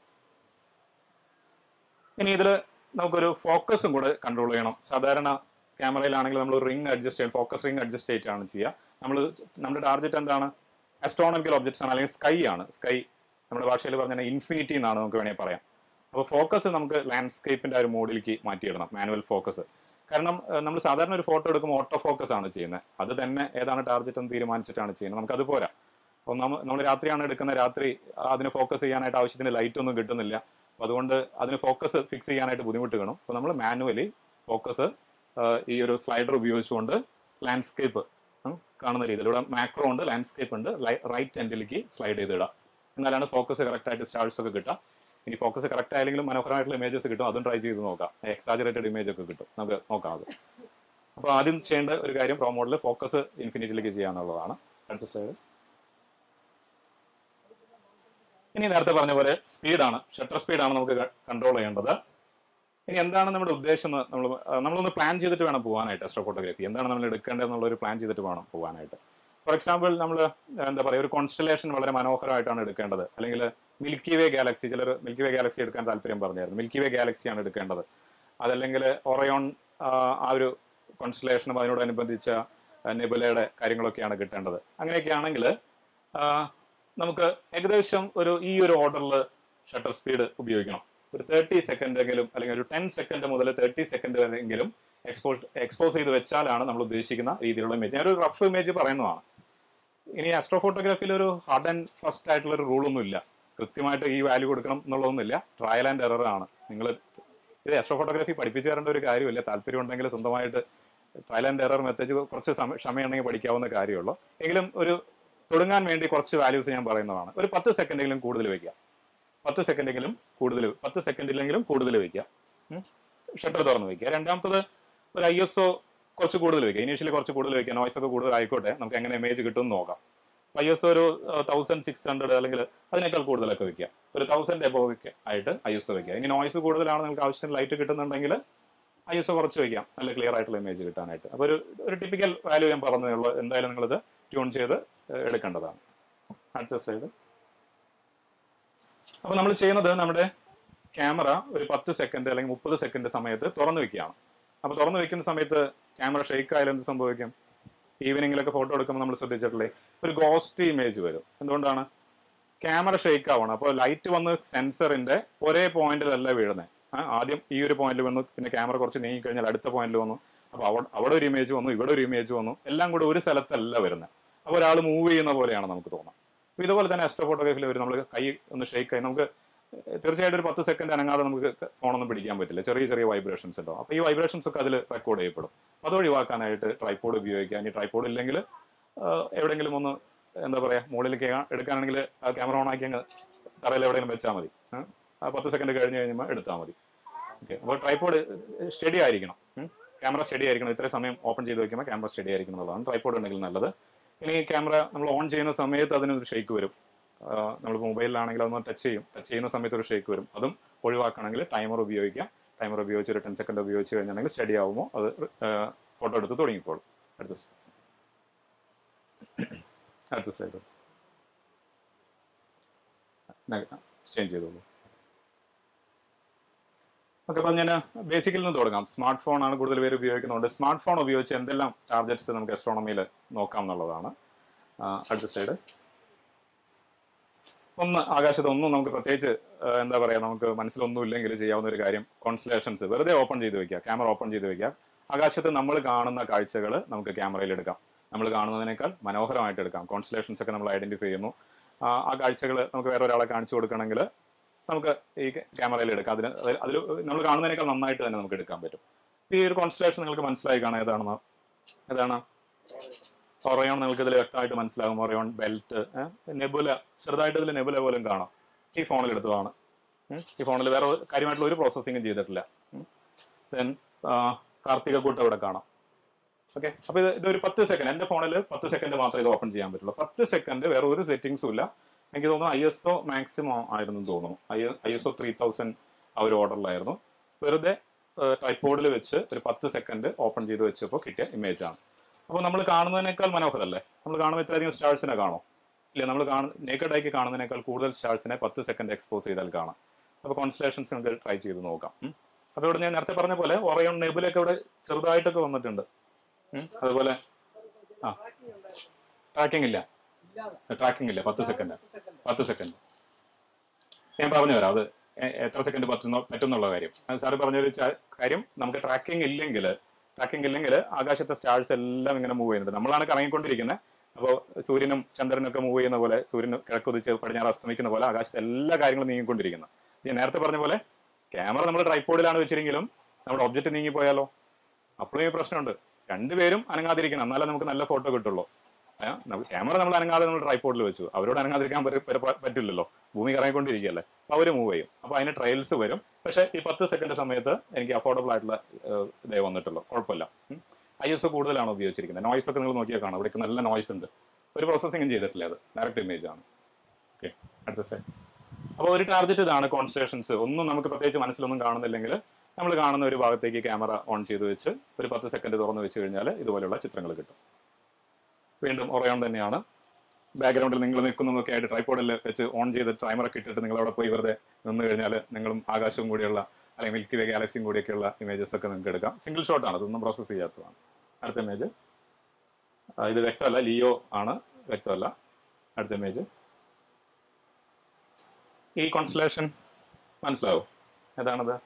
ഇനി ഇതിൽ നമുക്കൊരു ഫോക്കസും കൂടെ കൺട്രോൾ ചെയ്യണം സാധാരണ ക്യാമറയിലാണെങ്കിൽ നമ്മൾ റിംഗ് അഡ്ജസ്റ്റ് ചെയ്യണം ഫോക്കസ് റിംഗ് അഡ്ജസ്റ്റ് ചെയ്തിട്ടാണ് ചെയ്യുക നമ്മൾ നമ്മുടെ ടാർഗറ്റ് എന്താണ് അസ്ട്രോണമിക്കൽ ഒബ്ജക്ട്സ് ആണ് അല്ലെങ്കിൽ സ്കൈ ആണ് സ്കൈ നമ്മുടെ ഭാഷയിൽ പറഞ്ഞാൽ ഇൻഫിനിറ്റി എന്നാണ് നമുക്ക് വേണമെങ്കിൽ പറയാം അപ്പോൾ ഫോക്കസ് നമുക്ക് ലാൻഡ്സ്കേപ്പിന്റെ ആ ഒരു മോഡിലേക്ക് മാറ്റിയിടണം മാനുവൽ ഫോക്കസ് കാരണം നമ്മൾ സാധാരണ ഒരു ഫോട്ടോ എടുക്കുമ്പോൾ ഓട്ടോ ഫോക്കസ് ആണ് ചെയ്യുന്നത് അത് തന്നെ ഏതാണ് ടാർഗറ്റ് എന്ന് തീരുമാനിച്ചിട്ടാണ് ചെയ്യുന്നത് നമുക്ക് അത് പോരാ അപ്പോൾ നമ്മൾ നമ്മൾ രാത്രിയാണ് എടുക്കുന്ന രാത്രി അതിന് ഫോക്കസ് ചെയ്യാനായിട്ട് ആവശ്യത്തിന് ലൈറ്റ് ഒന്നും കിട്ടുന്നില്ല അപ്പോൾ അതുകൊണ്ട് അതിന് ഫോക്കസ് ഫിക്സ് ചെയ്യാനായിട്ട് ബുദ്ധിമുട്ട് കാണും അപ്പോൾ നമ്മൾ മാനുവലി ഫോക്കസ് ഈ ഒരു സ്ലൈഡർ ഉപയോഗിച്ചുകൊണ്ട് ലാൻഡ്സ്കേപ്പ് കാണുന്ന രീതിയിൽ ഇവിടെ മാക്രോ ഉണ്ട് ലാൻഡ്സ്കേപ്പ് ഉണ്ട് റൈറ്റ് എൻഡിലേക്ക് സ്ലൈഡ് ചെയ്തിടുക എന്നാലാണ് ഫോക്കസ് കറക്റ്റ് ആയിട്ട് സ്റ്റാർസ് ഒക്കെ കിട്ടുക ഇനി ഫോക്കസ് കറക്റ്റ് ആയെങ്കിലും മനോഹരമായിട്ടുള്ള ഇമേജസ് കിട്ടും അതും ട്രൈ ചെയ്ത് നോക്കാം എക്സാജറേറ്റഡ് ഇമേജ് ഒക്കെ കിട്ടും നമുക്ക് നോക്കാം അത് അപ്പോൾ ആദ്യം ചെയ്യേണ്ട ഒരു കാര്യം പ്രോ മോഡിൽ ഫോക്കസ് ഇൻഫിനിറ്റിലേക്ക് ചെയ്യാന്നുള്ളതാണ് അടുത്ത സ്ലൈഡ് ഇനി നേരത്തെ പറഞ്ഞ പോലെ സ്പീഡാണ് ഷട്ടർ സ്പീഡാണ് നമുക്ക് കൺട്രോൾ ചെയ്യേണ്ടത് ഇനി എന്താണ് നമ്മുടെ ഉദ്ദേശം എന്ന് നമ്മൾ നമ്മളൊന്ന് പ്ലാൻ ചെയ്തിട്ട് വേണം പോകാനായിട്ട് അസ്ട്രോ ഫോട്ടോഗ്രാഫി എന്താണ് നമ്മൾ എടുക്കേണ്ടത് എന്നുള്ള ഒരു പ്ലാൻ ചെയ്തിട്ട് വേണം പോകാനായിട്ട് ഫോർ എക്സാമ്പിൾ നമ്മൾ എന്താ പറയുക ഒരു കോൺസ്റ്റലേഷൻ വളരെ മനോഹരമായിട്ടാണ് എടുക്കേണ്ടത് അല്ലെങ്കിൽ മിൽക്കി വേ ഗാലക്സി ചിലർ മിൽക്കി വേ ഗാലക്സി എടുക്കാൻ താല്പര്യം പറഞ്ഞായിരുന്നു മിൽക്കി വേ ഗാലക്സിയാണ് എടുക്കേണ്ടത് അതല്ലെങ്കിൽ ഒറയോൺ ആ ഒരു കോൺസ്റ്റലേഷനും അതിനോടനുബന്ധിച്ച നെബുലയുടെ കാര്യങ്ങളൊക്കെയാണ് കിട്ടേണ്ടത് അങ്ങനെയൊക്കെ ആണെങ്കിൽ നമുക്ക് ഏകദേശം ഒരു ഈ ഒരു ഓർഡറിൽ ഷട്ടർ സ്പീഡ് ഉപയോഗിക്കണം ഒരു തേർട്ടി സെക്കൻഡ് എങ്കിലും അല്ലെങ്കിൽ ഒരു ടെൻ സെക്കൻഡ് മുതൽ തേർട്ടി സെക്കൻഡ് വരെയെങ്കിലും എക്സ്പോസ് എക്സ്പോസ് ചെയ്ത് വെച്ചാലാണ് നമ്മൾ ഉദ്ദേശിക്കുന്ന രീതിയിലുള്ള ഇമേജ് ഞാനൊരു റഫ് ഇമേജ് പറയുന്നതാണ് ഇനി ആസ്ട്രോ ഫോട്ടോഗ്രാഫിയിൽ ഒരു ഹാർഡ് ആൻഡ് ഫസ്റ്റ് ആയിട്ടുള്ള ഒരു റൂളൊന്നും ഇല്ല കൃത്യമായിട്ട് ഈ വാല്യൂ കൊടുക്കണം എന്നുള്ളതൊന്നുമില്ല ട്രയൽ ആൻഡ് എറർ ആണ് നിങ്ങൾ ഇത് ആസ്ട്രോ ഫോട്ടോഗ്രാഫി പഠിപ്പിച്ചു തരേണ്ട ഒരു കാര്യമില്ല താല്പര്യം ഉണ്ടെങ്കിൽ സ്വന്തമായിട്ട് ട്രയൽ ആൻഡ് എറർ മെത്തേഡ് കുറച്ച് സമ ക്ഷമയുണ്ടെങ്കിൽ പഠിക്കാവുന്ന കാര്യമുള്ളൂ എങ്കിലും ഒരു തുടങ്ങാൻ വേണ്ടി കുറച്ച് വാല്യൂസ് ഞാൻ പറയുന്നതാണ് ഒരു പത്ത് സെക്കൻഡെങ്കിലും കൂടുതൽ വെക്കുക പത്ത് സെക്കൻഡെങ്കിലും കൂടുതൽ പത്ത് സെക്കൻഡിലെങ്കിലും കൂടുതൽ വെക്കുക ഷട്ടർ തുറന്ന് വെക്കുക രണ്ടാമത്തത് ഒരു ഐ എസ് ഒ കുറച്ച് കൂടുതൽ വെക്കുക ഇനീഷ്യലി കുറച്ച് കൂടുതൽ വെക്കുക നോയ്സ് ഒക്കെ കൂടുതൽ ആയിക്കോട്ടെ നമുക്ക് എങ്ങനെ ഇമേജ് കിട്ടും നോക്കാം ഐ എസ് ഒരു തൗസൻഡ് സിക്സ് ഹൺഡ്രഡ് അല്ലെങ്കിൽ അതിനേക്കാൾ കൂടുതലൊക്കെ വെക്കുക ഒരു തൗസൻഡ് എബോ ഒക്കെ ആയിട്ട് ഐ എസ് ഒ വെക്കുക ഇനി നോയ്സ് കൂടുതലാണ് നിങ്ങൾക്ക് ആവശ്യത്തിന് ലൈറ്റ് കിട്ടുന്നുണ്ടെങ്കിൽ ഐ എസ് ഒ കുറച്ച് വെക്കാം നല്ല ക്ലിയർ ആയിട്ടുള്ള ഇമേജ് കിട്ടാനായിട്ട് അപ്പോൾ ഒരു ഒരു ടിപ്പിക്കൽ വാല്യൂ ഞാൻ പറഞ്ഞതുള്ളൂ എന്തായാലും നിങ്ങളിത് ട്യൂൺ ചെയ്ത് എടുക്കേണ്ടതാണ് അടുത്ത സ്ലൈഡ് അപ്പോൾ നമ്മൾ ചെയ്യുന്നത് നമ്മുടെ ക്യാമറ ഒരു പത്ത് സെക്കൻഡ് അല്ലെങ്കിൽ മുപ്പത് സെക്കൻഡ് സമയത്ത് തുറന്നു വെക്കുകയാണ് അപ്പോൾ തുറന്നു വെക്കുന്ന സമയത്ത് ക്യാമറ ഷെയ്ക്ക് ആയാലും എന്ത് സംഭവിക്കും ഈവനിങ്ങിലൊക്കെ ഫോട്ടോ എടുക്കുമ്പോൾ നമ്മൾ ശ്രദ്ധിച്ചിട്ടില്ലേ ഒരു ഗോസ്റ്റ് ഇമേജ് വരും എന്തുകൊണ്ടാണ് ക്യാമറ ഷെയ്ക്ക് ആവണം അപ്പോൾ ലൈറ്റ് വന്ന് സെൻസറിന്റെ ഒരേ പോയിന്റിലല്ല വീഴുന്നത് ആദ്യം ഈ ഒരു പോയിന്റിൽ വന്നു പിന്നെ ക്യാമറ കുറച്ച് നീങ്ങി കഴിഞ്ഞാൽ അടുത്ത പോയിന്റിൽ വന്നു അപ്പോൾ അവിടെ അവിടെ ഒരു ഇമേജ് വന്നു ഇവിടെ ഒരു ഇമേജ് വന്നു എല്ലാം കൂടെ ഒരു സ്ഥലത്തല്ല വരുന്നത് അപ്പോൾ ഒരാൾ മൂവ് ചെയ്യുന്ന പോലെയാണ് നമുക്ക് തോന്നുന്നത് അപ്പോൾ ഇതുപോലെ തന്നെ അസ്ട്രോ ഫോട്ടോഗ്രാഫിൽ വരും നമ്മൾ കൈ ഒന്ന് ഷെയ്ക്ക് ആയി നമുക്ക് തീർച്ചയായിട്ടും ഒരു പത്ത് സെക്കൻഡ് അനങ്ങാതെ നമുക്ക് ഫോണൊന്നും പിടിക്കാൻ പറ്റില്ല ചെറിയ ചെറിയ വൈബ്രേഷൻസ് ഉണ്ടാവും അപ്പോൾ ഈ വൈബ്രേഷൻസ് ഒക്കെ അതിൽ റെക്കോർഡ് ചെയ്യപ്പെടും അത് ഒഴിവാക്കാനായിട്ട് ട്രൈപോഡ് ഉപയോഗിക്കുക ഇനി ട്രൈപോഡ് ഇല്ലെങ്കിൽ എവിടെയെങ്കിലും ഒന്ന് എന്താ പറയുക മുകളിലേക്ക് എടുക്കുകയാണെങ്കിൽ ആ ക്യാമറ ഓൺ ആക്കി അങ്ങ് തറയിൽ എവിടെയെങ്കിലും വെച്ചാൽ മതി ആ പത്ത് സെക്കൻഡ് കഴിഞ്ഞ് കഴിയുമ്പോൾ എടുത്താൽ മതി ഓക്കെ അപ്പോൾ ട്രൈപോഡ് സ്റ്റഡി ആയിരിക്കണം ക്യാമറ സ്റ്റഡി ആയിരിക്കണം ഇത്ര സമയം ഓപ്പൺ ചെയ്ത് വെക്കുമ്പോൾ ക്യാമറ സ്റ്റഡി ആയിരിക്കണം എന്നുള്ളതാണ് ട്രൈപോഡ് ഉണ്ടെങ്കിൽ നല്ലത് ഇനി ക്യാമറ നമ്മൾ ഓൺ ചെയ്യുന്ന സമയത്ത് അതിനൊരു ഷേക്ക് വരും നമ്മളിപ്പോൾ മൊബൈലിലാണെങ്കിൽ അതൊന്ന് ടച്ച് ചെയ്യും ടച്ച് ചെയ്യുന്ന സമയത്ത് ഒരു ഷേക്ക് വരും അതും ഒഴിവാക്കണമെങ്കിൽ ടൈമർ ഉപയോഗിക്കാം ടൈമർ ഉപയോഗിച്ച് ഒരു ടെൻ സെക്കൻഡ് ഉപയോഗിച്ച് കഴിഞ്ഞാണെങ്കിൽ സ്റ്റഡി ആകുമ്പോൾ അത് ഫോട്ടോ എടുത്ത് തുടങ്ങിക്കോളും അടുത്ത അടുത്ത സ്ലൈഡ് ചേഞ്ച് ചെയ്തോളൂ ഓക്കെ അപ്പം ഞാൻ ബേസിക്കിൽ നിന്ന് തുടങ്ങാം സ്മാർട്ട് ഫോൺ ആണ് കൂടുതൽ പേര് ഉപയോഗിക്കുന്നുണ്ട് സ്മാർട്ട് ഫോൺ ഉപയോഗിച്ച് എന്തെല്ലാം ടാർഗറ്റ്സ് നമുക്ക് അസ്ട്രോണമിയിൽ നോക്കാം എന്നുള്ളതാണ് അടുത്ത സ്ലൈഡ് ഒന്ന് ആകാശത്ത് ഒന്നും നമുക്ക് പ്രത്യേകിച്ച് എന്താ പറയാ നമുക്ക് മനസ്സിലൊന്നും ഇല്ലെങ്കിൽ ചെയ്യാവുന്ന ഒരു കാര്യം കോൺസ്റ്റലേഷൻസ് വെറുതെ ഓപ്പൺ ചെയ്ത് വെക്കുക ക്യാമറ ഓപ്പൺ ചെയ്ത് വെക്കുക ആകാശത്ത് നമ്മൾ കാണുന്ന കാഴ്ചകൾ നമുക്ക് ക്യാമറയിൽ എടുക്കാം നമ്മൾ കാണുന്നതിനേക്കാൾ മനോഹരമായിട്ട് എടുക്കാം കോൺസ്റ്റലേഷൻസ് ഒക്കെ നമ്മൾ ഐഡന്റിഫൈ ചെയ്യുന്നു ആ കാഴ്ചകൾ നമുക്ക് വേറെ ഒരാളെ കാണിച്ചു കൊടുക്കണമെങ്കിൽ നമുക്ക് ഈ ക്യാമറയിൽ എടുക്കാം അതിന് അതിൽ നമ്മൾ കാണുന്നതിനേക്കാൾ നന്നായിട്ട് തന്നെ നമുക്ക് എടുക്കാൻ പറ്റും ഈ ഒരു കോൺസ്റ്റലേഷൻ നിങ്ങൾക്ക് മനസ്സിലായി കാണാം ഏതാണെന്ന് ഏതാണ് ഒറയോൺ നിങ്ങൾക്ക് ഇതിൽ വ്യക്തമായിട്ട് മനസ്സിലാകും ഒറയോൺ ബെൽറ്റ് നെബുല ചെറുതായിട്ട് ഇതിൽ നെബുല പോലും കാണാം ഈ ഫോണിൽ എടുത്തതാണ് ഈ ഫോണിൽ വേറെ കാര്യമായിട്ടുള്ള ഒരു പ്രോസസ്സിങ്ങും ചെയ്തിട്ടില്ല ദെൻ കാർത്തിക കൂട്ട് അവിടെ കാണാം ഓക്കെ അപ്പൊ ഇത് ഇതൊരു പത്ത് സെക്കൻഡ് എന്റെ ഫോണിൽ പത്ത് സെക്കൻഡ് മാത്രമേ ഇത് ഓപ്പൺ ചെയ്യാൻ പറ്റുള്ളൂ പത്ത് സെക്കൻഡ് വേറെ ഒരു സെറ്റിംഗ്സും ഇല്ല എനിക്ക് തോന്നുന്നു ഐ എസ് ഒ മാക്സിമം ആയിരുന്നു തോന്നുന്നു I I S O three thousand ആ ഒരു ഓർഡറിലായിരുന്നു വെറുതെ ട്രൈപ്പോഡിൽ വെച്ച് ഒരു പത്ത് സെക്കൻഡ് ഓപ്പൺ ചെയ്ത് വെച്ചപ്പോൾ കിട്ടിയ ഇമേജ് ആണ് അപ്പോൾ നമ്മൾ കാണുന്നതിനേക്കാൾ മനോഹരല്ലേ നമ്മൾ കാണുമ്പോൾ ഇത്രയധികം സ്റ്റാർസിനെ കാണോ ഇല്ല നമ്മൾ കാണുന്ന നേക്കഡ് ആയിക്ക് കാണുന്നതിനേക്കാൾ കൂടുതൽ സ്റ്റാർസിനെ പത്ത് സെക്കൻഡ് എക്സ്പോസ് ചെയ്താൽ കാണാം അപ്പോൾ കോൺസ്റ്റലേഷൻസ് നമുക്ക് ട്രൈ ചെയ്ത് നോക്കാം ഉം. അപ്പോൾ ഇവിടെ ഞാൻ നേരത്തെ പറഞ്ഞ പോലെ ഒറയോൺ നെബിലൊക്കെ ഇവിടെ ചെറുതായിട്ടൊക്കെ വന്നിട്ടുണ്ട് ഉം. അതുപോലെ ആ ട്രാക്കിംഗ് ഇല്ല ട്രാക്കിംഗ് ഇല്ല പത്ത് സെക്കൻഡ് പത്ത് സെക്കൻഡ് ഞാൻ പറഞ്ഞു തരാം അത് എ- എത്ര സെക്കൻഡ് പറ്റുന്ന പറ്റുന്നുള്ള കാര്യം അത് സാറ് പറഞ്ഞൊരു ച- കാര്യം നമുക്ക് ട്രാക്കിംഗ് ഇല്ലെങ്കിൽ ട്രാക്കിംഗ് ഇല്ലെങ്കിൽ ആകാശത്തെ സ്റ്റാർസ് എല്ലാം ഇങ്ങനെ മൂവ് ചെയ്യുന്നുണ്ട് നമ്മളാണ് കറങ്ങിക്കൊണ്ടിരിക്കുന്നത് അപ്പോൾ സൂര്യനും ചന്ദ്രനും ഒക്കെ മൂവ് ചെയ്യുന്ന പോലെ സൂര്യൻ കിഴക്കുതിച്ച് പടിഞ്ഞാറ് അസ്തമിക്കുന്ന പോലെ ആകാശത്തെ എല്ലാ കാര്യങ്ങളും നീങ്ങിക്കൊണ്ടിരിക്കുന്നത് ഞാൻ നേരത്തെ പറഞ്ഞ പോലെ ക്യാമറ നമ്മൾ ട്രൈപ്പോഡിലാണ് വെച്ചിരിക്കെങ്കിലും നമ്മുടെ ഒബ്ജക്റ്റ് നീങ്ങിപ്പോയാലോ അപ്പോഴും ഈ പ്രശ്നമുണ്ട് രണ്ടുപേരും അനങ്ങാതിരിക്കണം എന്നാലേ നമുക്ക് നല്ല ഫോട്ടോ കിട്ടുള്ളൂ ക്യാമറ നമ്മൾ അനങ്ങാതെ നമ്മൾ ട്രൈപ്പോഡിൽ വെച്ചു അവരോട് അനങ്ങാതിരിക്കാൻ പറ്റ- പറ്റ- പറ്റില്ലല്ലോ ഭൂമി കറങ്ങിക്കൊണ്ടിരിക്കുകയല്ലേ അപ്പൊ അവര് മൂവ് ചെയ്യും അപ്പൊ അതിന് ട്രയൽസ് വരും പക്ഷെ ഈ പത്ത് സെക്കൻഡ് സമയത്ത് എനിക്ക് അഫോർഡബിൾ ആയിട്ടുള്ള ഏഹ്, ഇതേ വന്നിട്ടുള്ളൂ കുഴപ്പമില്ല ഐ എസ് ഒ കൂടുതലാണ് ഉപയോഗിച്ചിരിക്കുന്നത് നോയ്സ് ഒക്കെ നിങ്ങൾ നോക്കിയാൽ കാണാം ഇവിടെ നല്ല നോയ്സ് ഉണ്ട് ഒരു പ്രോസസ്സിംഗും ചെയ്തിട്ടില്ല അത് ഡയറക്റ്റ് ഇമേജ് ആണ് ഓക്കെ അടുത്ത സ്ലൈഡ് അപ്പോൾ ഒരു ടാർഗറ്റ് ഇതാണ് കോൺസ്റ്റലേഷൻസ് ഒന്നും നമുക്ക് പ്രത്യേകിച്ച് മനസ്സിലൊന്നും കാണുന്നില്ലെങ്കിൽ നമ്മൾ കാണുന്ന ഒരു ഭാഗത്തേക്ക് ക്യാമറ ഓൺ ചെയ്ത് വെച്ച് ഒരു പത്ത് സെക്കൻഡ് തുറന്ന് വെച്ച് കഴിഞ്ഞാൽ ഇതുപോലെയുള്ള ചിത്രങ്ങൾ കിട്ടും വീണ്ടും ഒറയോൺ തന്നെയാണ് ബാക്ക്ഗ്രൗണ്ടിൽ നിങ്ങൾ നിൽക്കുന്നതൊക്കെ ആയിട്ട് ട്രൈപ്പോഡിൽ വെച്ച് ഓൺ ചെയ്ത് ടൈമറൊക്കെ ഇട്ടിട്ട് നിങ്ങൾ അവിടെ പോയി വെറുതെ നിന്ന് കഴിഞ്ഞാൽ നിങ്ങളും ആകാശവും കൂടിയുള്ള അല്ലെങ്കിൽ മിൽക്കി വേ ഗാലക്സിയും കൂടിയൊക്കെയുള്ള ഇമേജസ് ഒക്കെ നിങ്ങൾക്ക് എടുക്കാം സിംഗിൾ ഷോട്ട് ആണ് അതൊന്നും പ്രോസസ്സ് ചെയ്യാത്തതാണ് അടുത്ത ഇമേജ് ഇത് വ്യക്തമല്ല ലിയോ ആണ് വ്യക്തമല്ല അടുത്ത ഇമേജ് ഈ കോൺസ്റ്റലേഷൻ മനസ്സിലാവും ഏതാണത്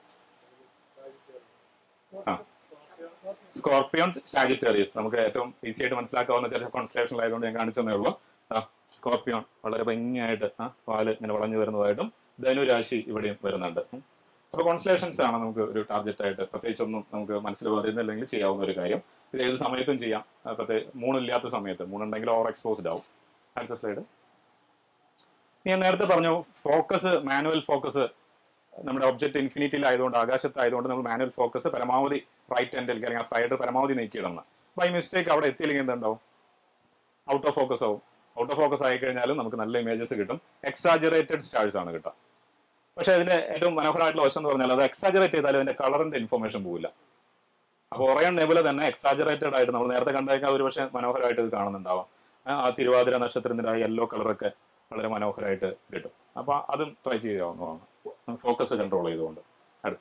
ആ സ്കോർപ്പിയോൺ സാജിറ്റേറിയസ് നമുക്ക് ഏറ്റവും ഈസി ആയിട്ട് മനസ്സിലാക്കാവുന്ന ചില കോൺസ്റ്റലേഷൻ ആയതുകൊണ്ട് ഞാൻ കാണിച്ചതേ ഉള്ളൂ ആ സ്കോർപ്പിയോൺ വളരെ ഭംഗിയായിട്ട് ആ പാല് ഇങ്ങനെ വളഞ്ഞു വരുന്നതായിട്ടും ധനുരാശി ഇവിടെയും വരുന്നുണ്ട് ഉം. അപ്പൊ കോൺസ്റ്റലേഷൻസ് ആണ് നമുക്ക് ഒരു ടാർഗറ്റ് ആയിട്ട് പ്രത്യേകിച്ചൊന്നും നമുക്ക് മനസ്സിൽ വരുന്നില്ലെങ്കിൽ ചെയ്യാവുന്ന ഒരു കാര്യം ഇത് ഏത് സമയത്തും ചെയ്യാം ആ, പ്രത്യേ മൂണില്ലാത്ത സമയത്ത് മൂന്നുണ്ടെങ്കിൽ ഓവർ എക്സ്പോസ്ഡ് ആവും അടുത്ത സ്ലൈഡ് ഞാൻ നേരത്തെ പറഞ്ഞു ഫോക്കസ് മാനുവൽ ഫോക്കസ് നമ്മുടെ ഒബ്ജക്ട് ഇൻഫിനിറ്റിയിൽ ആയതുകൊണ്ട് ആകാശത്തായതുകൊണ്ട് നമ്മൾ മാനുവൽ ഫോക്കസ് പരമാവധി റൈറ്റ് ഹാൻഡിലേക്ക് അല്ലെങ്കിൽ ആ സൈഡ് പരമാവധി നീക്കിയിടണം ബൈ മിസ്റ്റേക്ക് അവിടെ എത്തിയില്ലെങ്കിൽ എന്തുണ്ടാവും ഔട്ട് ഓഫ് ഫോക്കസ് ആവും ഔട്ട് ഓഫ് ഫോക്കസ് ആയി കഴിഞ്ഞാലും നമുക്ക് നല്ല ഇമേജസ് കിട്ടും എക്സാജറേറ്റഡ് സ്റ്റാഴ്സ് ആണ് കിട്ടുക പക്ഷെ അതിന്റെ ഏറ്റവും മനോഹരമായിട്ടുള്ള വശം എന്ന് പറഞ്ഞാൽ അത് എക്സാജറേറ്റ് ചെയ്താലും അതിന്റെ കളറിന്റെ ഇൻഫർമേഷൻ പോവില്ല അപ്പോൾ ഒറയൺ നെബുല തന്നെ എക്സാജറേറ്റഡ് ആയിട്ട് നമ്മൾ നേരത്തെ കണ്ടേക്കാൾ ഒരു പക്ഷേ മനോഹരമായിട്ട് ഇത് കാണുന്നുണ്ടാവാം ആ, ആ തിരുവാതിര നക്ഷത്രത്തിന്റെ ആ യെല്ലോ കളറൊക്കെ വളരെ മനോഹരമായിട്ട് കിട്ടും അപ്പൊ അതും ട്രൈ ചെയ്യാവുന്നതാണ് ഫോക്കസ് കൺട്രോൾ ചെയ്തുകൊണ്ട് അടുത്ത്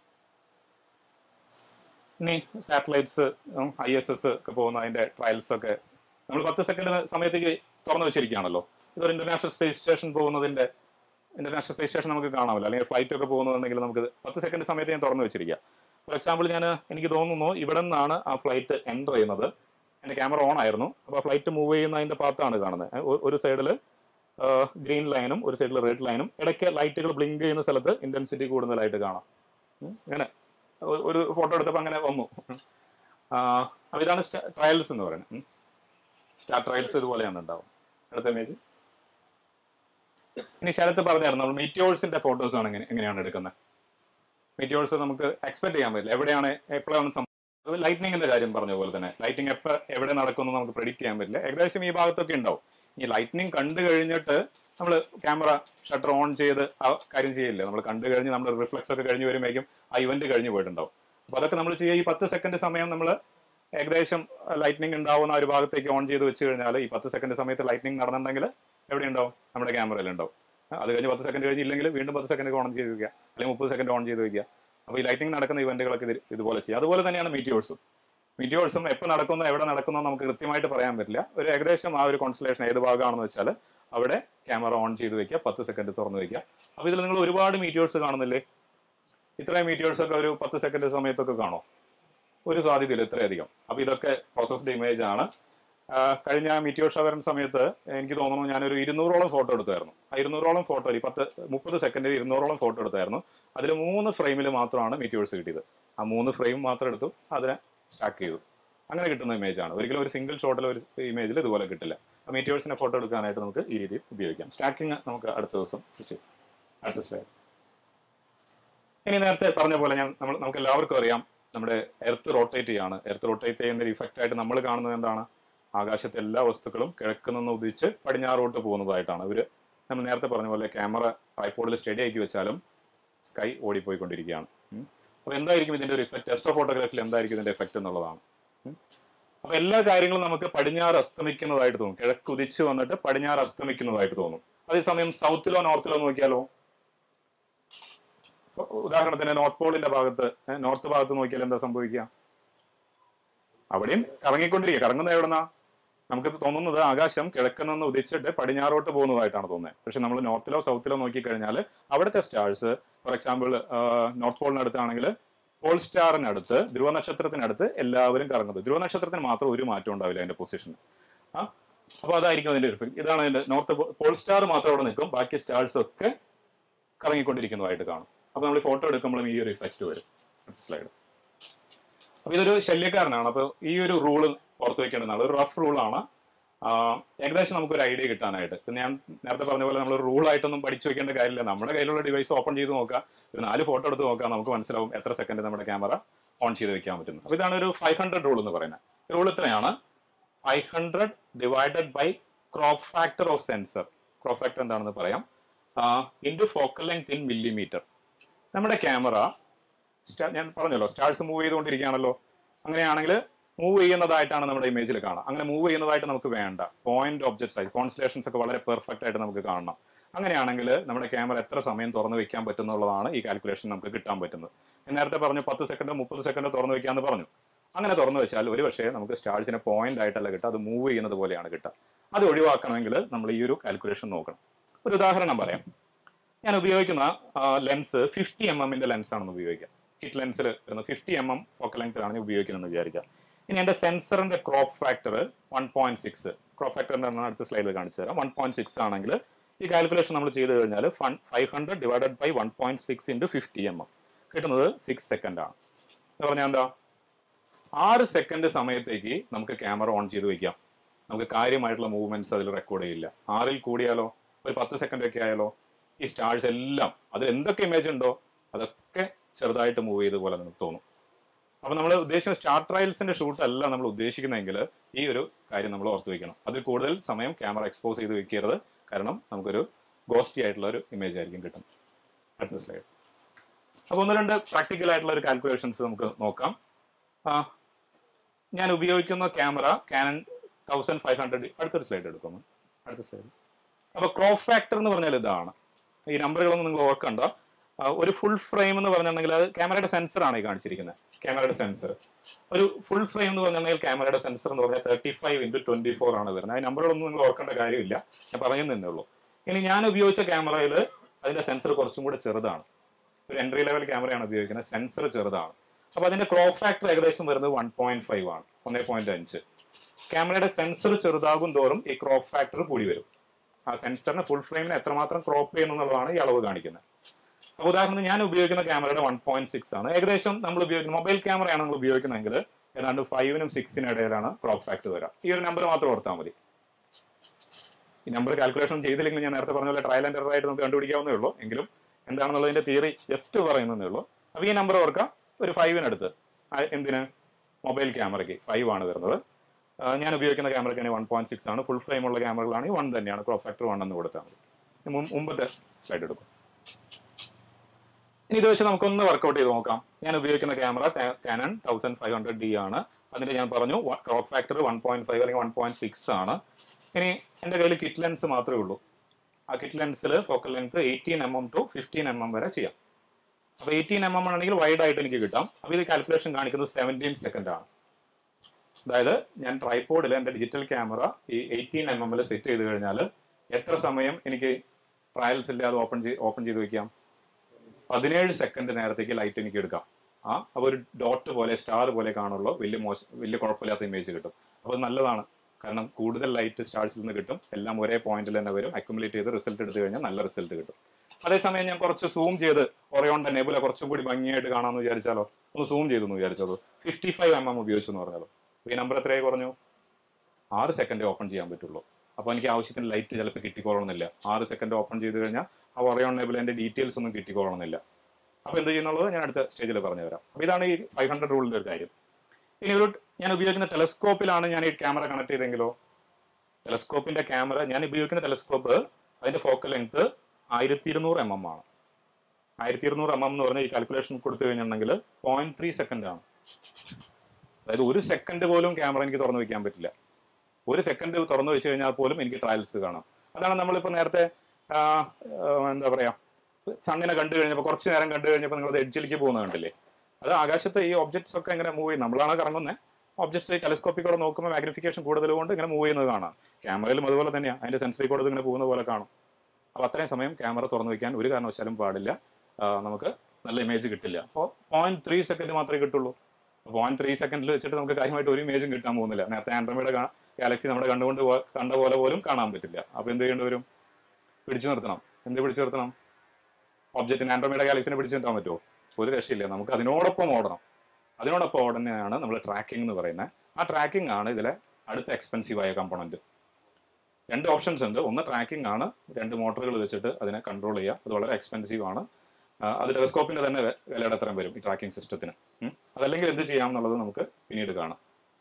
ഇനി സാറ്റലൈറ്റ്സ് ഐ എസ് എസ് ഒക്കെ പോകുന്ന അതിന്റെ ട്രയൽസ് ഒക്കെ നമ്മൾ പത്ത് സെക്കൻഡ് സമയത്തേക്ക് തുറന്നു വെച്ചിരിക്കുകയാണല്ലോ ഇതൊരു ഇന്റർനാഷണൽ സ്പേസ് സ്റ്റേഷൻ പോകുന്നതിന്റെ ഇന്റർനാഷണൽ സ്പേസ് സ്റ്റേഷൻ നമുക്ക് കാണാമല്ലോ അല്ലെങ്കിൽ ഫ്ലൈറ്റ് ഒക്കെ പോകുന്നതെങ്കിൽ നമുക്ക് പത്ത് സെക്കൻഡ് സമയത്ത് ഞാൻ തുറന്നു വെച്ചിരിക്കുക ഫോർ എക്സാമ്പിൾ ഞാൻ എനിക്ക് തോന്നുന്നു ഇവിടെ നിന്നാണ് ആ ഫ്ലൈറ്റ് എൻ്റർ ചെയ്യുന്നത് എൻ്റെ ക്യാമറ ഓൺ ആയിരുന്നു അപ്പോൾ ഫ്ലൈറ്റ് മൂവ് ചെയ്യുന്ന അതിന്റെ പാത്താണ് കാണുന്നത് ഏ, ഒ- ഒരു സൈഡിൽ ഗ്രീൻ ലൈനും ഒരു സൈഡിൽ റെഡ് ലൈനും ഇടയ്ക്ക് ലൈറ്റുകൾ ബ്ലിങ്ക് ചെയ്യുന്ന സ്ഥലത്ത് ഇന്റൻസിറ്റി കൂടുതലായിട്ട് കാണാം ഉം, ഇങ്ങനെ ഒ- ഒരു ഫോട്ടോ എടുത്തപ്പോൾ അങ്ങനെ വന്നു ഉം. ആ, അപ്പൊ ഇതാണ് ട്രയൽസ് എന്ന് പറയുന്നത് സ്റ്റാർ ട്രയൽസ് ഇതുപോലെയാണ് ഉണ്ടാവും അടുത്ത ഇമേജ് ഇനി ശരത്ത് പറഞ്ഞായിരുന്നു നമ്മൾ മീറ്റിയോഴ്സിന്റെ ഫോട്ടോസ് ആണ് എങ്ങനെ എങ്ങനെയാണ് എടുക്കുന്നത് മീറ്റിയോഴ്സ് നമുക്ക് എക്സ്പെക്ട് ചെയ്യാൻ പറ്റില്ല എവിടെയാണ് എപ്പോഴാണ് സംഭവം ലൈറ്റ്നിങ്ങിന്റെ കാര്യം പറഞ്ഞ പോലെ തന്നെ ലൈറ്റിംഗ് എപ്പോൾ എവിടെ നടക്കുന്നു നമുക്ക് പ്രെഡിക്റ്റ് ചെയ്യാൻ പറ്റില്ല ഏകദേശം ഈ ഭാഗത്തൊക്കെ ഉണ്ടാവും ഈ ലൈറ്റ്നിങ് കണ്ടു കഴിഞ്ഞിട്ട് നമ്മൾ ക്യാമറ ഷട്ടർ ഓൺ ചെയ്ത് ആ കാര്യം ചെയ്യില്ല നമ്മൾ കണ്ടു കഴിഞ്ഞ് നമ്മൾ റിഫ്ലക്സ് ഒക്കെ കഴിഞ്ഞ് വരുമ്പോഴേക്കും ആ ഇവന്റ് കഴിഞ്ഞ് പോയിട്ടുണ്ടാവും അപ്പൊ അതൊക്കെ നമ്മൾ ചെയ്യുക ഈ പത്ത് സെക്കൻഡ് സമയം നമ്മൾ ഏകദേശം ലൈറ്റ്നിങ് ഉണ്ടാവുന്ന ആ ഒരു ഭാഗത്തേക്ക് ഓൺ ചെയ്ത് വെച്ച് കഴിഞ്ഞാൽ ഈ പത്ത് സെക്കൻഡ് സമയത്ത് ലൈറ്റ്നിങ് നടന്നിട്ടുണ്ടെങ്കിൽ എവിടെ ഉണ്ടാവും നമ്മുടെ ക്യാമറയിൽ ഉണ്ടാവും ആ, അത് കഴിഞ്ഞ് പത്ത് സെക്കൻഡ് കഴിഞ്ഞില്ലെങ്കിൽ വീണ്ടും പത്ത് സെക്കൻഡ് ഓൺ ചെയ്ത് വെക്കുക അല്ലെങ്കിൽ മുപ്പത് സെക്കൻഡ് ഓൺ ചെയ്ത് വെക്കുക അപ്പോൾ ഈ ലൈറ്റിംഗ് നടക്കുന്ന ഇവന്റുകളൊക്കെ ഇത് ഇതുപോലെ ചെയ്യുക അതുപോലെ തന്നെയാണ് മീറ്റിയോഴ്സും മീറ്റിയോഴ്സും എപ്പോൾ നടക്കുന്നോ എവിടെ നടക്കുന്നോ നമുക്ക് കൃത്യമായിട്ട് പറയാൻ പറ്റില്ല ഒരു ഏകദേശം ആ ഒരു കോൺസ്റ്റലേഷൻ ഏത് ഭാഗമാണെന്ന് വെച്ചാൽ അവിടെ ക്യാമറ ഓൺ ചെയ്ത് വെക്കുക പത്ത് സെക്കൻഡ് തുറന്ന് വെക്കുക അപ്പോൾ ഇതിൽ നിങ്ങൾ ഒരുപാട് മീറ്റിയോഴ്സ് കാണുന്നില്ലേ ഇത്രയും മീറ്റിയോഴ്സ് ഒക്കെ ഒരു പത്ത് സെക്കൻഡ് സമയത്തൊക്കെ കാണോ ഒരു സാധ്യതയില്ല ഇത്രയധികം അപ്പോൾ ഇതൊക്കെ പ്രോസസ്ഡ് ഇമേജ് ആണ് ആ, കഴിഞ്ഞ മീറ്റിയോർ ഷോ വരുന്ന സമയത്ത് എനിക്ക് തോന്നുന്നു ഞാനൊരു ഇരുന്നൂറോളം ഫോട്ടോ എടുത്തായിരുന്നു ആ ഇരുന്നൂറോളം ഫോട്ടോ ഈ പത്ത് മുപ്പത് സെക്കൻഡിൽ ഇരുന്നൂറോളം ഫോട്ടോ എടുത്തായിരുന്നു അതിൽ മൂന്ന് ഫ്രെയിമിൽ മാത്രമാണ് മീറ്റിയോഴ്സ് കിട്ടിയത് ആ മൂന്ന് ഫ്രെയിം മാത്രം എടുത്തു അതിനെ സ്റ്റാക്ക് ചെയ്തു അങ്ങനെ കിട്ടുന്ന ഇമേജ് ആണ് ഒരിക്കലും ഒരു സിംഗിൾ ഷോട്ടിൽ ഒരു ഇമേജിൽ ഇതുപോലെ കിട്ടില്ല ആ മീറ്റിയോഴ്സിനെ ഫോട്ടോ എടുക്കാനായിട്ട് നമുക്ക് ഈ രീതിയിൽ ഉപയോഗിക്കാം സ്റ്റാക്കിങ് നമുക്ക് അടുത്ത ദിവസം ചെയ്യും അടുത്ത സ്ലൈഡ് ഇനി നേരത്തെ പറഞ്ഞ പോലെ ഞാൻ നമ്മൾ നമുക്ക് എല്ലാവർക്കും അറിയാം നമ്മുടെ എർത്ത് റൊട്ടേറ്റ് ചെയ്യാണ് എർത്ത് റൊട്ടേറ്റ് ചെയ്യുന്ന ഒരു ഇഫക്റ്റ് ആയിട്ട് നമ്മൾ കാണുന്നത് എന്താണ് ആകാശത്തെ എല്ലാ വസ്തുക്കളും കിഴക്ക് നിന്ന് ഉദിച്ച് പടിഞ്ഞാറോട്ട് പോകുന്നതായിട്ടാണ് ഇവര് നമ്മൾ നേരത്തെ പറഞ്ഞ പോലെ ക്യാമറ ട്രൈപ്പോഡിൽ സ്റ്റഡി ആക്കി വെച്ചാലും സ്കൈ ഓടിപ്പോയിക്കൊണ്ടിരിക്കുകയാണ് ഉം. അപ്പൊ എന്തായിരിക്കും ഇതിന്റെ ഒരു ഇഫക്റ്റ് എസ്ട്രോ ഫോട്ടോഗ്രാഫിൽ എന്തായിരിക്കും ഇതിന്റെ എഫക്റ്റ് എന്നുള്ളതാണ് ഉം. അപ്പൊ എല്ലാ കാര്യങ്ങളും നമുക്ക് പടിഞ്ഞാറ് അസ്തമിക്കുന്നതായിട്ട് തോന്നും കിഴക്ക് ഉദിച്ചു വന്നിട്ട് പടിഞ്ഞാറ് അസ്തമിക്കുന്നതായിട്ട് തോന്നും അതേസമയം സൗത്തിലോ നോർത്തിലോ നോക്കിയാലോ ഇപ്പൊ ഉദാഹരണത്തിന് നോർത്ത് പോളിന്റെ ഭാഗത്ത് ഏഹ്, നോർത്ത് ഭാഗത്ത് നോക്കിയാൽ എന്താ സംഭവിക്കുക അവിടെയും കറങ്ങിക്കൊണ്ടിരിക്കുക കറങ്ങുന്നത് എവിടെന്നാ നമുക്ക് തോന്നുന്നത് ആകാശം കിഴക്ക് നിന്ന് ഉദിച്ചിട്ട് പടിഞ്ഞാറോട്ട് പോകുന്നതായിട്ടാണ് തോന്നുന്നത് പക്ഷെ നമ്മൾ നോർത്തിലോ സൗത്തിലോ നോക്കിക്കഴിഞ്ഞാൽ അവിടുത്തെ സ്റ്റാർസ് ഫോർ എക്സാമ്പിൾ നോർത്ത് പോളിനടുത്താണെങ്കിൽ പോൾ സ്റ്റാറിനടുത്ത് ധ്രുവ നക്ഷത്രത്തിനടുത്ത് എല്ലാവരും കറങ്ങുന്നത് ധ്രുവ നക്ഷത്രത്തിന് മാത്രം ഒരു മാറ്റം ഉണ്ടാവില്ല അതിന്റെ പൊസിഷൻ ആ അപ്പൊ അതായിരിക്കും അതിന്റെ ഒരു effect. ഇതാണ് അതിന്റെ നോർത്ത് പോൾ സ്റ്റാർ മാത്രം അവിടെ നിൽക്കും ബാക്കി സ്റ്റാർസ് ഒക്കെ കറങ്ങിക്കൊണ്ടിരിക്കുന്നതായിട്ട് കാണും അപ്പൊ നമ്മൾ ഫോട്ടോ എടുക്കുമ്പോഴും ഈ ഒരു ഇഫക്റ്റ് വരും സ്ലൈഡ് അപ്പൊ ഇതൊരു ശല്യക്കാരനാണ് അപ്പൊ ഈ ഒരു റൂള് ഓർത്ത് വെക്കേണ്ടതാണ് ഒരു റഫ് റൂളാണ് ഏകദേശം നമുക്കൊരു ഐഡിയ കിട്ടാനായിട്ട് ഇത് ഞാൻ നേരത്തെ പറഞ്ഞ പോലെ നമ്മൾ റൂൾ ആയിട്ടൊന്നും പഠിച്ചു വെക്കേണ്ട കാര്യമില്ല നമ്മുടെ കയ്യിലുള്ള ഡിവൈസ് ഓപ്പൺ ചെയ്ത് നോക്കാം ഒരു നാല് ഫോട്ടോ എടുത്ത് നോക്കാം നമുക്ക് മനസ്സിലാവും എത്ര സെക്കൻഡ് നമ്മുടെ ക്യാമറ ഓൺ ചെയ്ത് വെക്കാൻ പറ്റുന്നു അപ്പൊ ഇതാണ് ഒരു ഫൈവ് ഹൺഡ്രഡ് റൂൾ എന്ന് പറയുന്നത് റൂൾ ഇത്രയാണ് five hundred divided by crop factor of sensor crop factor എന്താണെന്ന് പറയാം into focal length in millimetre നമ്മുടെ ക്യാമറ ഞാൻ പറഞ്ഞല്ലോ സ്റ്റാർസ് മൂവ് ചെയ്തുകൊണ്ടിരിക്കുകയാണല്ലോ അങ്ങനെയാണെങ്കിൽ മൂവ് ചെയ്യുന്നതായിട്ടാണ് നമ്മുടെ ഇമേജിൽ കാണാം അങ്ങനെ മൂവ് ചെയ്യുന്നതായിട്ട് നമുക്ക് വേണ്ട പോയിന്റ് ഒബ്ജക്ട് സൈസ് കോൺസ്റ്റലേഷൻസ് ഒക്കെ വളരെ പെർഫെക്റ്റ് ആയിട്ട് നമുക്ക് കാണണം അങ്ങനെയാണെങ്കിൽ നമ്മുടെ ക്യാമറ എത്ര സമയം തുറന്നു വെക്കാൻ പറ്റുന്നുള്ളതാണ് ഈ കാൽക്കുലേഷൻ നമുക്ക് കിട്ടാൻ പറ്റുന്നത് ഞാൻ നേരത്തെ പറഞ്ഞു പത്ത് സെക്കൻഡ് മുപ്പത് സെക്കൻഡ് തുറന്നു വെക്കാന്ന് പറഞ്ഞു അങ്ങനെ തുറന്നു വെച്ചാൽ ഒരു പക്ഷേ നമുക്ക് സ്റ്റാർസിനെ പോയിന്റ് ആയിട്ടല്ല കിട്ടുക അത് മൂവ് ചെയ്യുന്നത് പോലെയാണ് കിട്ടുക അത് ഒഴിവാക്കണമെങ്കിൽ നമ്മൾ ഈ ഒരു കാൽക്കുലേഷൻ നോക്കണം ഒരു ഉദാഹരണം പറയാം ഞാൻ ഉപയോഗിക്കുന്ന ലെൻസ് ഫിഫ്റ്റി എം എമ്മിന്റെ ലെൻസ് ആണെന്ന് ഉപയോഗിക്കാം കിറ്റ് ലെൻസിൽ വരുന്ന fifty M M focal length ആണ് ഞാൻ ഉപയോഗിക്കുന്നതെന്ന് വിചാരിക്കാം ഇനി എന്റെ സെൻസറിന്റെ crop factor one point six crop factor എന്താണ് അടുത്ത സ്ലൈഡിൽ കാണിച്ചു തരാം വൺ പോയിന്റ് സിക്സ് ആണെങ്കിൽ ഈ കാൽക്കുലേഷൻ നമ്മൾ ചെയ്ത് കഴിഞ്ഞാൽ five hundred divided by one point six into fifty M M കിട്ടുന്നത് സിക്സ് സെക്കൻഡ് ആണ് എന്ന് പറഞ്ഞാൽ എന്താ ആറ് സെക്കൻഡ് സമയത്തേക്ക് നമുക്ക് ക്യാമറ ഓൺ ചെയ്ത് വെക്കാം നമുക്ക് കാര്യമായിട്ടുള്ള മൂവ്മെന്റ്സ് അതിൽ റെക്കോർഡ് ചെയ്യില്ല ആറിൽ കൂടിയാലോ ഒരു പത്ത് സെക്കൻഡ് ഒക്കെ ആയാലോ ഈ സ്റ്റാർസ് എല്ലാം അതിൽ എന്തൊക്കെ ഇമേജ് ഉണ്ടോ അതൊക്കെ ചെറുതായിട്ട് മൂവ് ചെയ്ത പോലെ നമുക്ക് തോന്നും അപ്പൊ നമ്മൾ ഉദ്ദേശിക്കുന്ന സ്റ്റാർ ട്രയൽസിന്റെ ഷൂട്ട് അല്ല നമ്മൾ ഉദ്ദേശിക്കുന്നതെങ്കിൽ ഈ ഒരു കാര്യം നമ്മൾ ഓർത്ത് വെക്കണം അതിൽ കൂടുതൽ സമയം ക്യാമറ എക്സ്പോസ് ചെയ്ത് വെക്കരുത് കാരണം നമുക്കൊരു ഗോസ്റ്റി ആയിട്ടുള്ള ഒരു ഇമേജ് ആയിരിക്കും കിട്ടും അടുത്ത സ്ലൈഡ് അപ്പൊ ഒന്ന് രണ്ട് പ്രാക്ടിക്കൽ ആയിട്ടുള്ള ഒരു കാൽക്കുലേഷൻസ് നമുക്ക് നോക്കാം ആ, ഞാൻ ഉപയോഗിക്കുന്ന camera Canon thousand five hundred അടുത്തൊരു സ്ലൈഡ് എടുക്കുന്നു അടുത്ത സ്ലൈഡ് അപ്പൊ ക്രോപ്പ് ഫാക്ടർ എന്ന് പറഞ്ഞാൽ ഇതാണ് ഈ നമ്പറുകളൊന്നും നിങ്ങൾ ഓർക്കണ്ട ആ, ഒരു ഫുൾ ഫ്രെയിം എന്ന് പറഞ്ഞിട്ടുണ്ടെങ്കിൽ അത് ക്യാമറയുടെ സെൻസർ ആണ് ഈ കാണിച്ചിരിക്കുന്നത് ക്യാമറയുടെ സെൻസർ ഒരു ഫുൾ ഫ്രെയിം എന്ന് പറഞ്ഞിട്ടുണ്ടെങ്കിൽ ക്യാമറയുടെ സെൻസർ എന്ന് പറഞ്ഞാൽ thirty five into twenty four ആണ് വരുന്നത് ആ നമ്പറുകളൊന്നും നിങ്ങൾ ഓർക്കേണ്ട കാര്യമില്ല ഞാൻ പറഞ്ഞു തന്നേ ഉള്ളൂ ഇനി ഞാൻ ഉപയോഗിച്ച ക്യാമറയിൽ അതിന്റെ സെൻസർ കുറച്ചും കൂടെ ചെറുതാണ് ഒരു എൻട്രി ലെവൽ ക്യാമറയാണ് ഉപയോഗിക്കുന്നത് സെൻസർ ചെറുതാണ് അപ്പൊ അതിന്റെ ക്രോപ്പ് ഫാക്ടർ ഏകദേശം വരുന്നത് വൺ പോയിന്റ് ഫൈവ് ആണ് ഒന്നേ പോയിന്റ് അഞ്ച് ക്യാമറയുടെ സെൻസർ ചെറുതാകും തോറും ഈ ക്രോപ്പ് ഫാക്ടർ കൂടി വരും ആ സെൻസറിന് ഫുൾ ഫ്രെയിമിന് എത്രമാത്രം ക്രോപ്പ് ചെയ്യുന്നു എന്നുള്ളതാണ് ഈ അളവ് കാണിക്കുന്നത് അപ്പൊ ഉദാഹരണത്തിന് ഞാൻ ഉപയോഗിക്കുന്ന ക്യാമറയുടെ വൺ പോയിന്റ് സിക്സ് ആണ് ഏകദേശം നമ്മൾ ഉപയോഗിക്കുന്ന മൊബൈൽ ക്യാമറയാണ് നമ്മൾ ഉപയോഗിക്കുന്നതെങ്കിൽ ഏതാണ്ട് ഫൈവിനും സിക്സിനും ഇടയിലാണ് ക്രോപ്പ് ഫാക്ടർ വരിക ഈ ഒരു നമ്പർ മാത്രം ഓർത്താൽ മതി ഈ നമ്പർ കാൽക്കുലേഷൻ ചെയ്തില്ലെങ്കിൽ ഞാൻ നേരത്തെ പറഞ്ഞ പോലെ ട്രയൽ ആൻഡ് എറർ ആയിട്ട് നമുക്ക് കണ്ടുപിടിക്കാവുന്നേ ഉള്ളൂ എങ്കിലും എന്താണെന്നുള്ളതിന്റെ തിയറി ജസ്റ്റ് പറയുന്നതേ ഉള്ളൂ അപ്പൊ ഈ നമ്പർ ഓർക്കാം ഒരു ഫൈവിനടുത്ത് ആ, എന്തിന് മൊബൈൽ ക്യാമറയ്ക്ക് ഫൈവ് ആണ് വരുന്നത് ആ, ഞാൻ ഉപയോഗിക്കുന്ന ക്യാമറയ്ക്ക് വൺ പോയിന്റ് സിക്സ് ആണ് ഫുൾ ഫ്രെയിം ഉള്ള ക്യാമറകളാണെങ്കിൽ വൺ തന്നെയാണ് ക്രോപ്പ് ഫാക്ടർ വൺ എന്ന് കൊടുത്താൽ മതി ഇനി മും- മുമ്പത്തെ സ്ലൈഡ് എടുക്കും ഇനി ഇത് വെച്ച് നമുക്കൊന്ന് വർക്കൗട്ട് ചെയ്ത് നോക്കാം ഞാൻ ഉപയോഗിക്കുന്ന camera Canon thousand five hundred D ആണ് അതിന്റെ ഞാൻ പറഞ്ഞു crop factor one point five അല്ലെങ്കിൽ വൺ പോയിന്റ് സിക്സ് ആണ് ഇനി എന്റെ കയ്യിൽ കിറ്റ് ലെൻസ് മാത്രമേ ഉള്ളൂ ആ കിറ്റ് ലെൻസിൽ focal length eighteen M M to fifteen M M വരെ ചെയ്യാം അപ്പൊ എയ്റ്റീൻ എം എം ആണെങ്കിൽ വൈഡ് ആയിട്ട് എനിക്ക് കിട്ടാം അപ്പൊ ഇത് കാൽക്കുലേഷൻ കാണിക്കുന്നത് സെവൻറ്റീൻ സെക്കൻഡ് ആണ് അതായത് ഞാൻ ട്രൈപോഡിൽ എന്റെ ഡിജിറ്റൽ ക്യാമറ ഈ എയ്റ്റീൻ എം എമ്മിൽ സെറ്റ് ചെയ്ത് കഴിഞ്ഞാൽ എത്ര സമയം എനിക്ക് ട്രയൽസ് ഇല്ലാതെ ഓപ്പൺ ചെയ്ത് ഓപ്പൺ ചെയ്ത് വെക്കാം പതിനേഴ് സെക്കൻഡ് നേരത്തേക്ക് ലൈറ്റ് എനിക്ക് എടുക്കാം ആ അപ്പോൾ ഒരു ഡോട്ട് പോലെ സ്റ്റാർ പോലെ കാണുള്ളൂ വലിയ മോശം വലിയ കുഴപ്പമില്ലാത്ത ഇമേജ് കിട്ടും അപ്പോൾ നല്ലതാണ് കാരണം കൂടുതൽ ലൈറ്റ് സ്റ്റാർസിൽ നിന്ന് കിട്ടും എല്ലാം ഒരേ പോയിന്റിൽ തന്നെ വരും അക്യുമുലേറ്റ് ചെയ്ത് റിസൾട്ട് എടുത്തു കഴിഞ്ഞാൽ നല്ല റിസൾട്ട് കിട്ടും അതേസമയം ഞാൻ കുറച്ച് സൂം ചെയ്ത് ഒറയോണ്ട നെബുല കുറച്ചും കൂടി ഭംഗിയായിട്ട് കാണാമെന്ന് വിചാരിച്ചാലോ ഒന്ന് സൂം ചെയ്തു എന്ന് വിചാരിച്ചതോ ഫിഫ്റ്റി ഫൈവ് എം എം ഉപയോഗിച്ചു എന്ന് പറഞ്ഞാലോ ഈ നമ്പർ എത്രയായി കുറഞ്ഞു ആറ് സെക്കൻഡ് ഓപ്പൺ ചെയ്യാൻ പറ്റുള്ളൂ അപ്പോൾ എനിക്ക് ആവശ്യത്തിന് ലൈറ്റ് ചിലപ്പോൾ കിട്ടിക്കോളണമെന്നില്ല ആറ് സെക്കൻഡ് ഓപ്പൺ ചെയ്ത് കഴിഞ്ഞാൽ ആ ഒറയോൺ നെബുലന്റെ ഡീറ്റെയിൽസ് ഒന്നും കിട്ടിക്കോളണമെന്നില്ല അപ്പോൾ എന്ത് ചെയ്യുന്നുള്ളത് ഞാൻ അടുത്ത സ്റ്റേജിൽ പറഞ്ഞു തരാം അപ്പോൾ ഇതാണ് ഈ ഫൈവ് ഹൺഡ്രഡ് റൂളിന്റെ ഒരു കാര്യം ഇനി ഒരു ഞാൻ ഉപയോഗിക്കുന്ന ടെലസ്കോപ്പിലാണ് ഞാൻ ഈ ക്യാമറ കണക്ട് ചെയ്തെങ്കിലോ ടെലസ്കോപ്പിന്റെ ക്യാമറ ഞാൻ ഉപയോഗിക്കുന്ന ടെലസ്കോപ്പ് അതിന്റെ ഫോക്കൽ ലെങ്ത് ആയിരത്തി ഇരുന്നൂറ് എം എം ആണ് ആയിരത്തി ഇരുന്നൂറ് എം എം എന്ന് പറഞ്ഞ ഈ കാൽക്കുലേഷൻ കൊടുത്തു കഴിഞ്ഞിട്ടുണ്ടെങ്കിൽ പോയിന്റ് ത്രീ സെക്കൻഡ് ആണ് അതായത് ഒരു സെക്കൻഡ് പോലും ക്യാമറ എനിക്ക് തുറന്നു വെക്കാൻ പറ്റില്ല ഒരു സെക്കൻഡ് തുറന്നു വെച്ച് കഴിഞ്ഞാൽ പോലും എനിക്ക് ട്രയൽസ് കാണാം അതാണ് നമ്മളിപ്പോൾ നേരത്തെ ആ, ആ, എന്താ പറയാ സണ്ണിനെ കണ്ടു കഴിഞ്ഞപ്പോൾ കുറച്ച് നേരം കണ്ടു കഴിഞ്ഞപ്പോൾ നിങ്ങൾ എഡ്ജിലേക്ക് പോകുന്നത് കണ്ടില്ലേ അത് ആകാശത്ത് ഈ ഒബ്ജക്ട്സ് ഒക്കെ ഇങ്ങനെ മൂവ് ചെയ്യും നമ്മളാണ് കറങ്ങുന്നത് ഒബ്ജക്ട്സ് ടെലിസ്കോപ്പിൽ നോക്കുമ്പോൾ മാഗ്നിഫിക്കേഷൻ കൂടുതൽ കൊണ്ട് ഇങ്ങനെ മൂവ് ചെയ്യുന്നത് കാണാം ക്യാമറയിലും അതുപോലെ തന്നെയാണ് അതിന്റെ സെൻസറി കൂടെ ഇങ്ങനെ പോകുന്ന പോലെ കാണും അപ്പോൾ അത്രയും സമയം ക്യാമറ തുറന്നു വെക്കാൻ ഒരു കാരണവശാലും പാടില്ല ആ, നമുക്ക് നല്ല ഇമേജ് കിട്ടില്ല അപ്പോൾ പോയിന്റ് ത്രീ സെക്കൻഡ് മാത്രമേ കിട്ടുള്ളൂ പോയിന്റ് ത്രീ സെക്കൻഡിൽ വെച്ചിട്ട് നമുക്ക് കാര്യമായിട്ട് ഒരു ഇമേജും കിട്ടാൻ പോകുന്നില്ല നേരത്തെ ആൻഡ്രോമയുടെ ഗാലക്സി നമ്മുടെ കണ്ടുകൊണ്ട് പോ- കണ്ട പോലെ പോലും കാണാൻ പറ്റില്ല അപ്പോൾ എന്ത് ചെയ്യേണ്ടി വരും പിടിച്ചു നിർത്തണം എന്ത് പിടിച്ചു നിർത്തണം ഒബ്ജക്റ്റിന് ആൻഡ്രോമയുടെ ഗാലക്സിനെ പിടിച്ചു നിർത്താൻ പറ്റുമോ ഒരു രക്ഷയില്ല നമുക്ക് അതിനോടൊപ്പം ഓടണം അതിനോടൊപ്പം ഓടുന്നതാണ് നമ്മൾ ട്രാക്കിംഗ് എന്ന് പറയുന്നത് ആ ട്രാക്കിംഗ് ആണ് ഇതിലെ അടുത്ത എക്സ്പെൻസീവ് ആയ കമ്പോണന്റ് രണ്ട് ഓപ്ഷൻസ് ഉണ്ട് ഒന്ന് ട്രാക്കിംഗ് ആണ് രണ്ട് മോട്ടറുകൾ വെച്ചിട്ട് അതിനെ കൺട്രോൾ ചെയ്യുക അത് വളരെ എക്സ്പെൻസീവ് ആണ് ആ, അത് ടെലസ്കോപ്പിന്റെ തന്നെ വെ- വിലയുടെ അത്രയും വരും ഈ ട്രാക്കിംഗ് സിസ്റ്റത്തിന് ഉം. അതല്ലെങ്കിൽ എന്ത് ചെയ്യാം എന്നുള്ളത് നമുക്ക് പിന്നീട് കാണാം